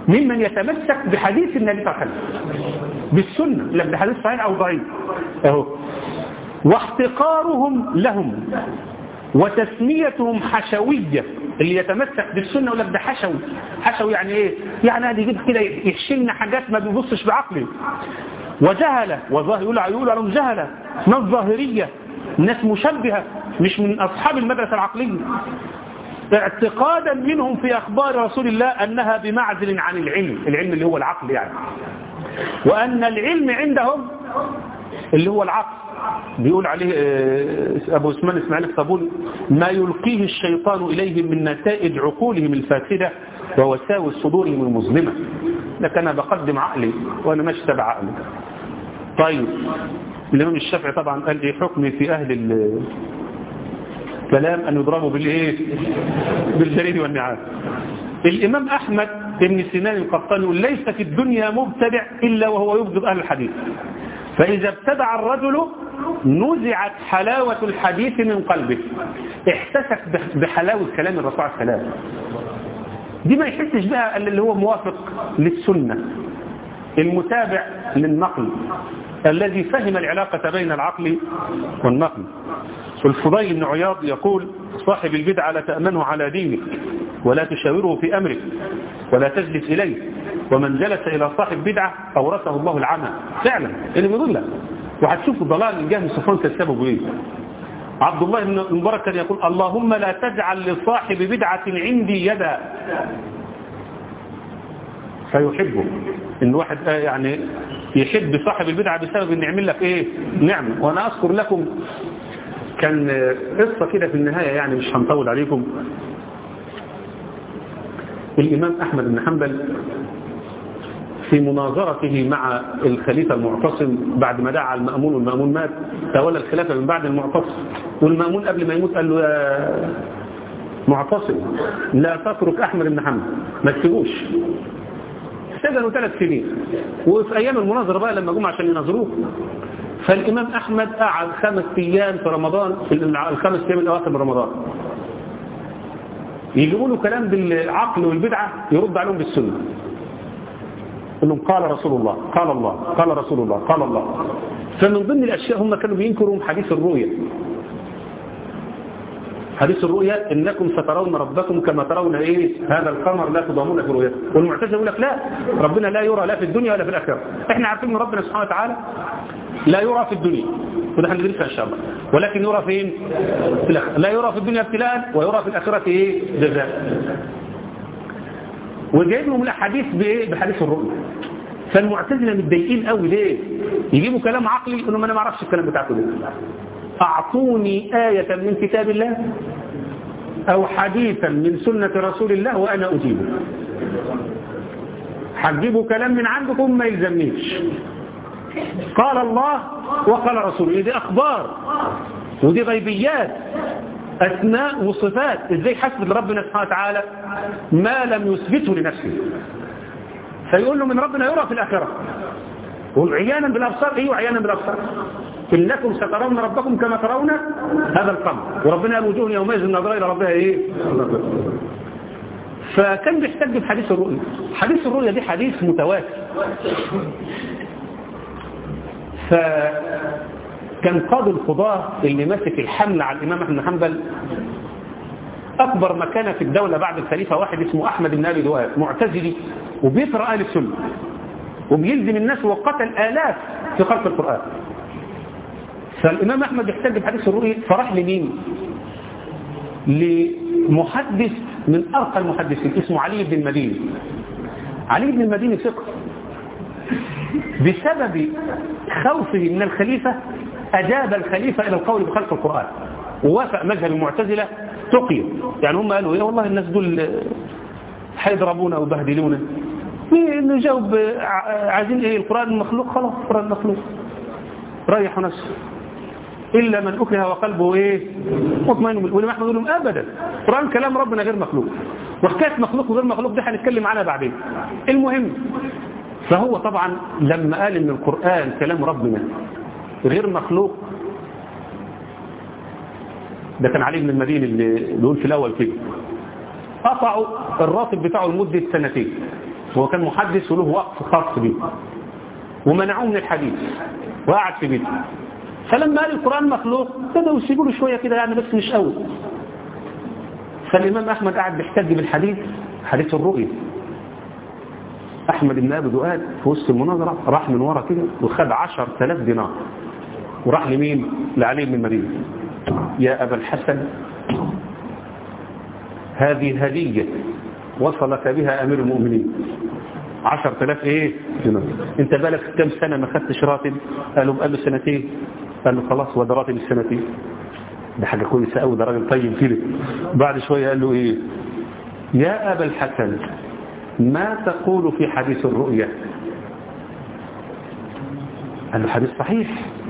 ممن يتمسك بحديث النبي صلى الله عليه وسلم بالسنة لا بحديث صحيح أو ضعيف اهو واحتقارهم لهم وتسميتهم حشوية اللي يتمسك بالسنة ولا ده حشوي حشوي يعني ايه يعني هذا يجيب كده يحشلنا حاجات ما بيبصش بعقله وجهلة وظاهر يقول يقول لهم جهلة ناس ظاهرية ناس مشبهة مش من أصحاب المدرسة العقلية اعتقادا منهم في أخبار رسول الله أنها بمعزل عن العلم العلم اللي هو العقل يعني وأن العلم عندهم اللي هو العقل بيقول عليه أبو اسمان إسماعيل الصابوني ما يلقيه الشيطان إليهم من نتائج عقولهم الفاسدة ووساوس صدورهم المظلمة لكن أنا بقدم عقلي وأنا ماشي تبع عقلي طيب الإمام الشافعي طبعا قال إيه حكمي في أهل الكلام أن يضربوا بالإيه بالجريد والنعام الإمام أحمد بن سنان القطاني يقول ليس في الدنيا مبتدع إلا وهو يبغض أهل الحديث فإذا ابتدع الرجل نزعت حلاوة الحديث من قلبه احتسك بحلاوة كلام الرسول عليه السلام دي ما يحسش بها اللي هو موافق للسنة المتابع للنقل الذي فهم العلاقة بين العقل والنقل والفضيل بن عياض يقول صاحب البدعة لا تأمنه على دينك ولا تشاوره في أمرك ولا تجلس إليه ومن جلس إلى صاحب بدعة أورثه الله العمى فعلا اللي بيقول لك وهتشوف الضلال من جهة صفوان كسبه ايه عبد الله بن المبارك كان يقول اللهم لا تجعل لصاحب بدعة عندي يدا فيحبه ان واحد يعني يحب صاحب البدعة بسبب ان يعمل لك ايه نعمة وانا اذكر لكم كان قصة كده في النهاية يعني مش هنطول عليكم الامام احمد بن حنبل في مناظرته مع الخليفة المعتصم بعد ما دعا المأمون والمأمون مات تولى الخلافة من بعد المعتصم والمأمون قبل ما يموت قال له يا معتصم لا تترك أحمد بن حنبل ما تسيبوش سجنوا ثلاث سنين وفي أيام المناظرة بقى لما جم عشان يناظروه فالإمام أحمد قعد خمس أيام في رمضان في الخمس أيام الأواخر من رمضان يجيبوا له كلام بالعقل والبدعة يرد عليهم بالسنة يقول لهم قال رسول الله قال الله قال رسول الله قال الله فمن ضمن الأشياء هم كانوا بينكروا حديث الرؤيا حديث الرؤيا إنكم سترون ربكم كما ترون إيه هذا القمر لا تضامون في رؤيته والمعتزله يقول لك لا ربنا لا يرى لا في الدنيا ولا في الآخرة احنا عارفين ان ربنا سبحانه وتعالى لا يرى في الدنيا وده هندرسها إن شاء الله ولكن يرى فين في الآخرة لا يرى في الدنيا ابتلاء ويرى في الآخرة إيه جزاء وجايب لهم الاحاديث بايه بحديث الرؤيا فالمعتزله متضايقين قوي ليه يجيبوا كلام عقلي يقولوا ما انا ما اعرفش الكلام بتاعكم ده اعطوني آية من كتاب الله او حديثا من سنة رسول الله وانا اجيبه هتجيبوا كلام من عندكم ما يلزمنيش قال الله وقال رسوله دي اخبار ودي غيبيات أسماء وصفات إزاي حسب ربنا سبحانه وتعالى ما لم يثبته لنفسه فيقول له من ربنا يرى في الآخرة يقول عيانا بالأبصار إيه عيانا بالأبصار إنكم سترون ربكم كما ترون هذا القمر وربنا قال وجوه يومئذ نظرة إلى ربها إيه فكان بيحتج بحديث الرؤيا حديث الرؤيا دي حديث متواتر ف كان قاضي القضاة اللي ماسك الحمل على الإمام أحمد بن حنبل أكبر مكانة في الدولة بعد الخليفة واحد اسمه أحمد بن أبي دواب معتزلي وبيقرأ أهل السنة وبيلزم الناس وقتل آلاف في خلق القرآن فالإمام أحمد يحتج بحديث الرؤية فراح لمين؟ لمحدث من أرقى المحدثين اسمه علي بن المديني علي بن المديني ثقة بسبب خوفه من الخليفة أجاب الخليفة إلى القول بخلق القرآن ووافق مذهب المعتزلة تقي يعني هم قالوا إيه والله الناس دول حيضربونا وبهدلونا نجاوب عايزين إيه القرآن مخلوق خلاص القرآن مخلوق ريحوا نفسه إلا من أكره وقلبه إيه مطمئن والإمام أحمد يقول لهم أبدا القرآن كلام ربنا غير مخلوق وحكاية مخلوق وغير مخلوق دي هنتكلم عنها بعدين المهم فهو طبعا لما قال ان القرآن كلام ربنا غير مخلوق ده كان علي بن المدينة اللي بيقول في الأول كده قطعوا الراتب بتاعه لمدة سنتين هو كان محدث وله وقف خاص به ومنعوه من الحديث وقعد في بيته فلما قال القرآن مخلوق بدأوا يسيبوا له شوية كده يعني بس مش قوي فالإمام أحمد قاعد بيحتج بالحديث حديث الرؤية أحمد بن أبي دؤاد في وسط المناظرة راح من ورا كده وخد عشر ثلاث دينار وراح لمين؟ لعلي بن المدينة يا أبا الحسن هذه هدية وصلك بها أمير المؤمنين عشر ثلاث ايه دينار انت بالك كم سنة ما خدتش راتب قالوا بقى له سنتين قال له خلاص وده راتب السنتين ده حاجة كويسة قوي ده راجل طيب كده بعد شوية قال له ايه يا أبا الحسن ما تقول في حديث الرؤيا قال له حديث صحيح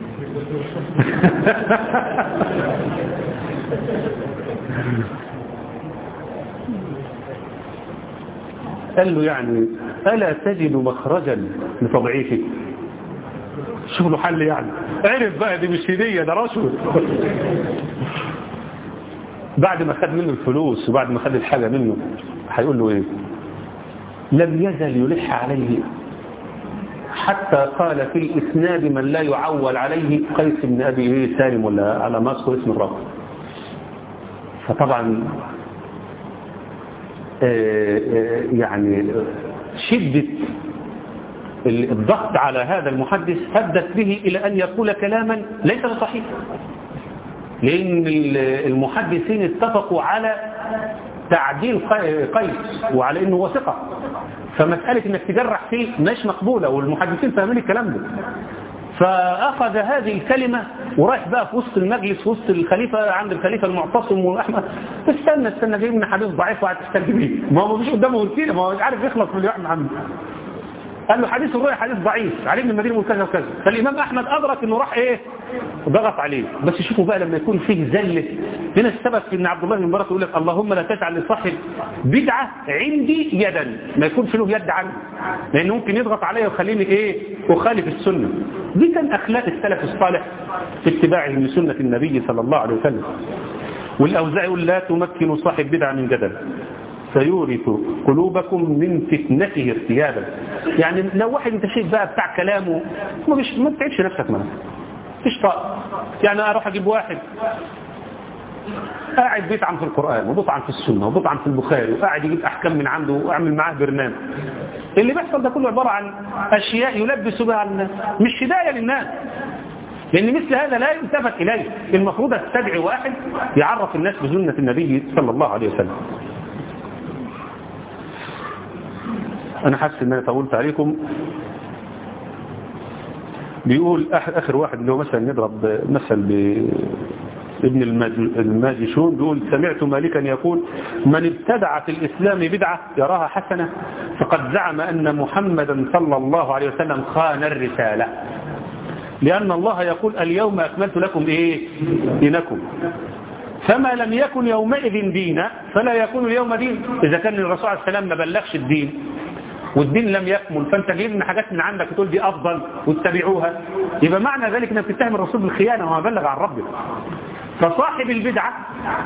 قال له يعني ألا تجد مخرجا لتضعيفك شوف له حل يعني عرف بقى دي مش هدية ده رشوة بعد ما خد منه الفلوس وبعد ما خد الحاجة منه هيقول له ايه لم يزل يلح عليه حتى قال في الإسناد من لا يعول عليه قيس بن أبي إيه سالم ولا على ما أذكر اسم الرب فطبعا يعني شدة الضغط على هذا المحدث أدت به إلى أن يقول كلاما ليس بصحيح لأن المحدثين اتفقوا على تعديل قيس وعلى أنه هو ثقة فمسألة أنك تجرح فيه مش مقبولة والمحدثين فاهمين الكلام ده فأخذ هذه الكلمة ورايح بقى في وسط المجلس في وسط الخليفة عند الخليفة المعتصم وأحمد استنى استنى جاي من حديث ضعيف وقاعد تسترجم بيه ما هو مفيش قدامه غير كده ما هو مش عارف يخلص من الواحد محمد قال له حديث الرؤيا حديث ضعيف علي بن المدينة وكذا وكذا فالإمام أحمد أدرك إنه راح إيه ضغط عليه بس شوفوا بقى لما يكون فيه زلة هنا السبب في إن عبد الله بن مبارك يقول لك اللهم لا تجعل لصاحب بدعة عندي يدا ما يكونش له يد عني لأنه ممكن يضغط عليا ويخليني إيه أخالف السنة دي كان أخلاق السلف الصالح في اتباعهم لسنة النبي صلى الله عليه وسلم والأوزاع يقول لا تمكن صاحب بدعة من جدل سيورث قلوبكم من فتنته ارتيابا يعني لو واحد انت شايف بقى بتاع كلامه ما مش ما تتعبش نفسك معاه مفيش طاقه يعني اروح اجيب واحد قاعد بيطعن في القرآن وبيطعن في السنة وبيطعن في البخاري وقاعد يجيب أحكام من عنده وأعمل معاه برنامج اللي بيحصل ده كله عبارة عن أشياء يلبس بها الناس مش هداية للناس لأن مثل هذا لا يلتفت إليه المفروض تستدعي واحد يعرف الناس بسنة النبي صلى الله عليه وسلم أنا حاسس إن أنا طولت عليكم بيقول آخر واحد اللي هو مثلا نضرب مثل ابن الماجشون بيقول سمعت مالكا يقول من ابتدع في الإسلام بدعة يراها حسنة فقد زعم أن محمدا صلى الله عليه وسلم خان الرسالة لأن الله يقول اليوم أكملت لكم إيه دينكم فما لم يكن يومئذ دينا فلا يكون اليوم دين إذا كان الرسول عليه السلام ما بلغش الدين والدين لم يكمل فانت جايب من حاجات من عندك تقول دي افضل واتبعوها يبقى معنى ذلك انك بتتهم الرسول بالخيانه وما بلغ عن ربك فصاحب البدعه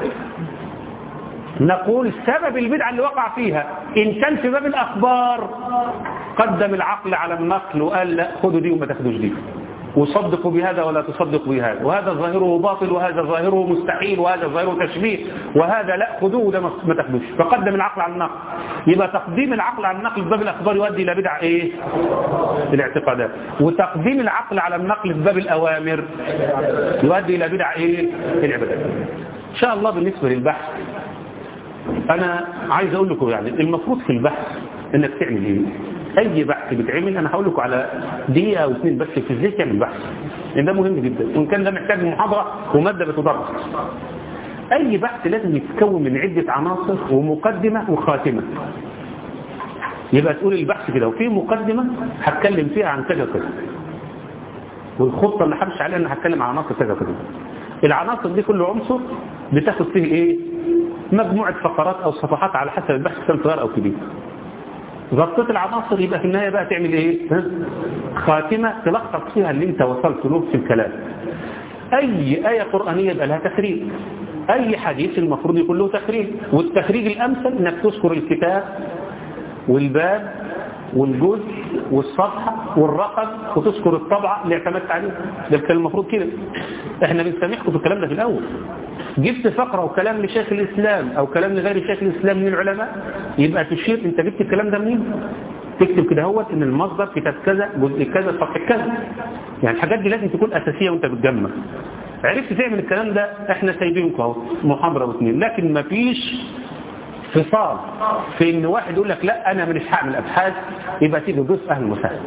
نقول سبب البدعه اللي وقع فيها ان كان في باب الاخبار قدم العقل على النقل وقال لا خدوا دي وما تاخدوش دي وصدقوا بهذا ولا تصدقوا بهذا وهذا ظاهره باطل وهذا ظاهره مستحيل وهذا ظاهره تشبيه وهذا لا خذوه وده ما تاخدوش فقدم العقل على النقل يبقى تقديم العقل على النقل في باب الاخبار يؤدي الى بدع ايه الاعتقادات وتقديم العقل على النقل في باب الاوامر يؤدي الى بدع ايه العبادات ان شاء الله بالنسبه للبحث انا عايز اقول لكم يعني المفروض في البحث انك تعمل ايه اي بحث بيتعمل انا هقول لكم على دقيقه او اثنين بس في ازاي تعمل بحث لان ده مهم جدا وان كان ده محتاج محاضره وماده بتدرس اي بحث لازم يتكون من عده عناصر ومقدمه وخاتمه يبقى تقول البحث كده وفي مقدمه هتكلم فيها عن كذا كذا والخطه اللي همشي عليها انا هتكلم عن عناصر كذا كذا العناصر دي كل عنصر بتاخد فيه ايه مجموعه فقرات او صفحات على حسب البحث كان صغير او كبير غطيت العناصر يبقى في النهاية بقى تعمل ايه خاتمة تلخص فيها اللي انت وصلت له في الكلام اي آية قرآنية يبقى لها تخريج اي حديث المفروض يكون له تخريج والتخريج الامثل انك تذكر الكتاب والباب والجزء والصفحة والرقم وتذكر الطبعة اللي اعتمدت عليها ده كان المفروض كده احنا بنسامحكم في الكلام ده في الأول جبت فقرة وكلام لشيخ الإسلام أو كلام لغير شيخ الإسلام من العلماء يبقى تشير انت جبت الكلام ده منين تكتب كده هوت ان المصدر كتاب كذا جزء كذا صفحة كذا يعني الحاجات دي لازم تكون أساسية وانت بتجمع عرفت تعمل الكلام ده احنا سايبينكم اهو محاضرة واثنين لكن مفيش فصال في ان واحد يقول لك لا انا مش هعمل ابحاث يبقى تيجي ضيف اهل المساعد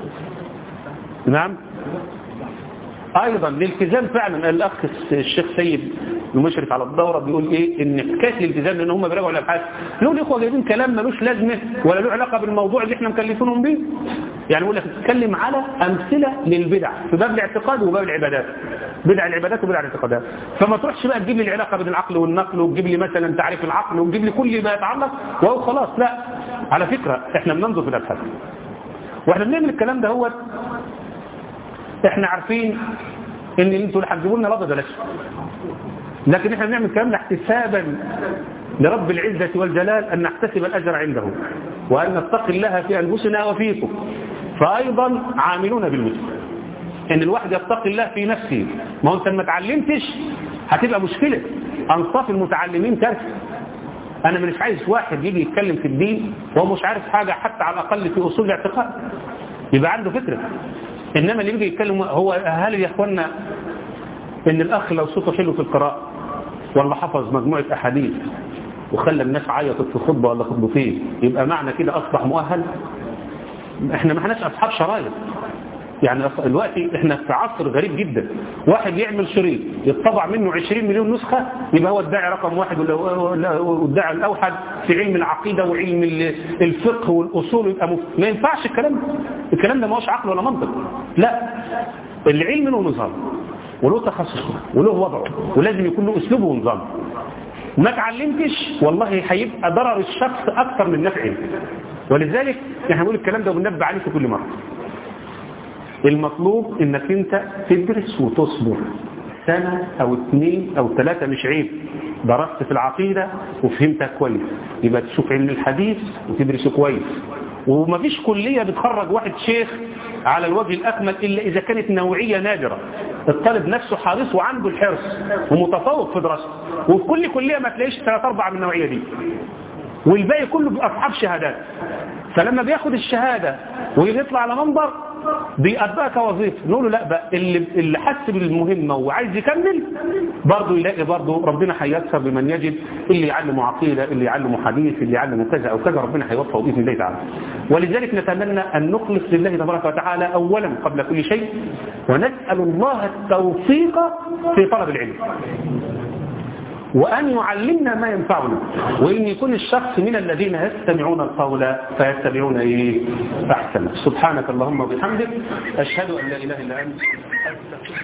نعم ايضا الالتزام فعلا الاخ الشيخ سيد المشرف على الدورة بيقول ايه ان حكايه الالتزام لان هم بيراجعوا الابحاث له الاخوه جايبين كلام ملوش لازمه ولا له علاقه بالموضوع اللي احنا مكلفينهم بيه يعني بيقول لك تتكلم على امثله للبدع في باب الاعتقاد وباب العبادات بدع العبادات وبدع الاعتقادات فما تروحش بقى تجيب لي العلاقه بين العقل والنقل وتجيب لي مثلا تعريف العقل وتجيب لي كل ما يتعلق وهو خلاص لا على فكره احنا بننظر في الابحاث واحنا بنعمل الكلام ده هو احنا عارفين ان انتوا اللي هتجيبوا لنا لفظ بلاش لكن احنا بنعمل الكلام ده احتسابا لرب العزة والجلال أن نحتسب الأجر عنده وأن نتقي الله في أنفسنا وفيكم فأيضا عاملون بالمثل ان الواحد يتقي الله في نفسه ما هو انت ما اتعلمتش هتبقى مشكلة انصاف المتعلمين كارثه انا مش عايز واحد يجي يتكلم في الدين وهو مش عارف حاجة حتى على الاقل في اصول الاعتقاد يبقى عنده فكرة انما اللي يجي يتكلم هو هل يا اخوانا ان الاخ لو صوته حلو في القراءة ولا حفظ مجموعة احاديث وخلى الناس عيطت في خطبة ولا خطبتين يبقى معنى كده اصبح مؤهل احنا ما احناش اصحاب شرايط يعني دلوقتي احنا في عصر غريب جدا واحد يعمل شريط يطبع منه 20 مليون نسخة يبقى هو الداعي رقم واحد ولا الداعي الأوحد في علم العقيدة وعلم الفقه والأصول يبقى مف... ما ينفعش الكلام ده الكلام ده ما هوش عقل ولا منطق لا العلم له نظام وله تخصصه وله وضعه ولازم يكون له أسلوبه ونظام ما تعلمتش والله هيبقى ضرر الشخص أكثر من نفعه ولذلك احنا بنقول الكلام ده وبننبه عليه في كل مرة المطلوب انك انت تدرس وتصبر سنة او اثنين او ثلاثة مش عيب درست في العقيدة وفهمتها كويس يبقى تشوف علم الحديث وتدرسه كويس ومفيش كلية بتخرج واحد شيخ على الوجه الأكمل إلا إذا كانت نوعية نادرة الطالب نفسه حريص وعنده الحرص ومتفوق في دراسته وفي كل كلية ما تلاقيش ثلاث أربعة من النوعية دي والباقي كله أصحاب شهادات فلما بياخد الشهادة ويطلع على منبر بيأدبها كوظيفة نقول له لا بقى اللي, اللي حس بالمهمة وعايز يكمل برضه يلاقي برضه ربنا هيكسر بمن يجد اللي يعلمه عقيدة اللي يعلمه حديث اللي يعلمه كذا أو كذا ربنا هيوفقه بإذن الله تعالى ولذلك نتمنى أن نخلص لله تبارك وتعالى أولا قبل كل شيء ونسأل الله التوفيق في طلب العلم وأن يعلمنا ما ينفعنا وإن يكون الشخص من الذين يستمعون القول فيتبعون إيه أحسن سبحانك اللهم وبحمدك أشهد أن لا إله إلا أنت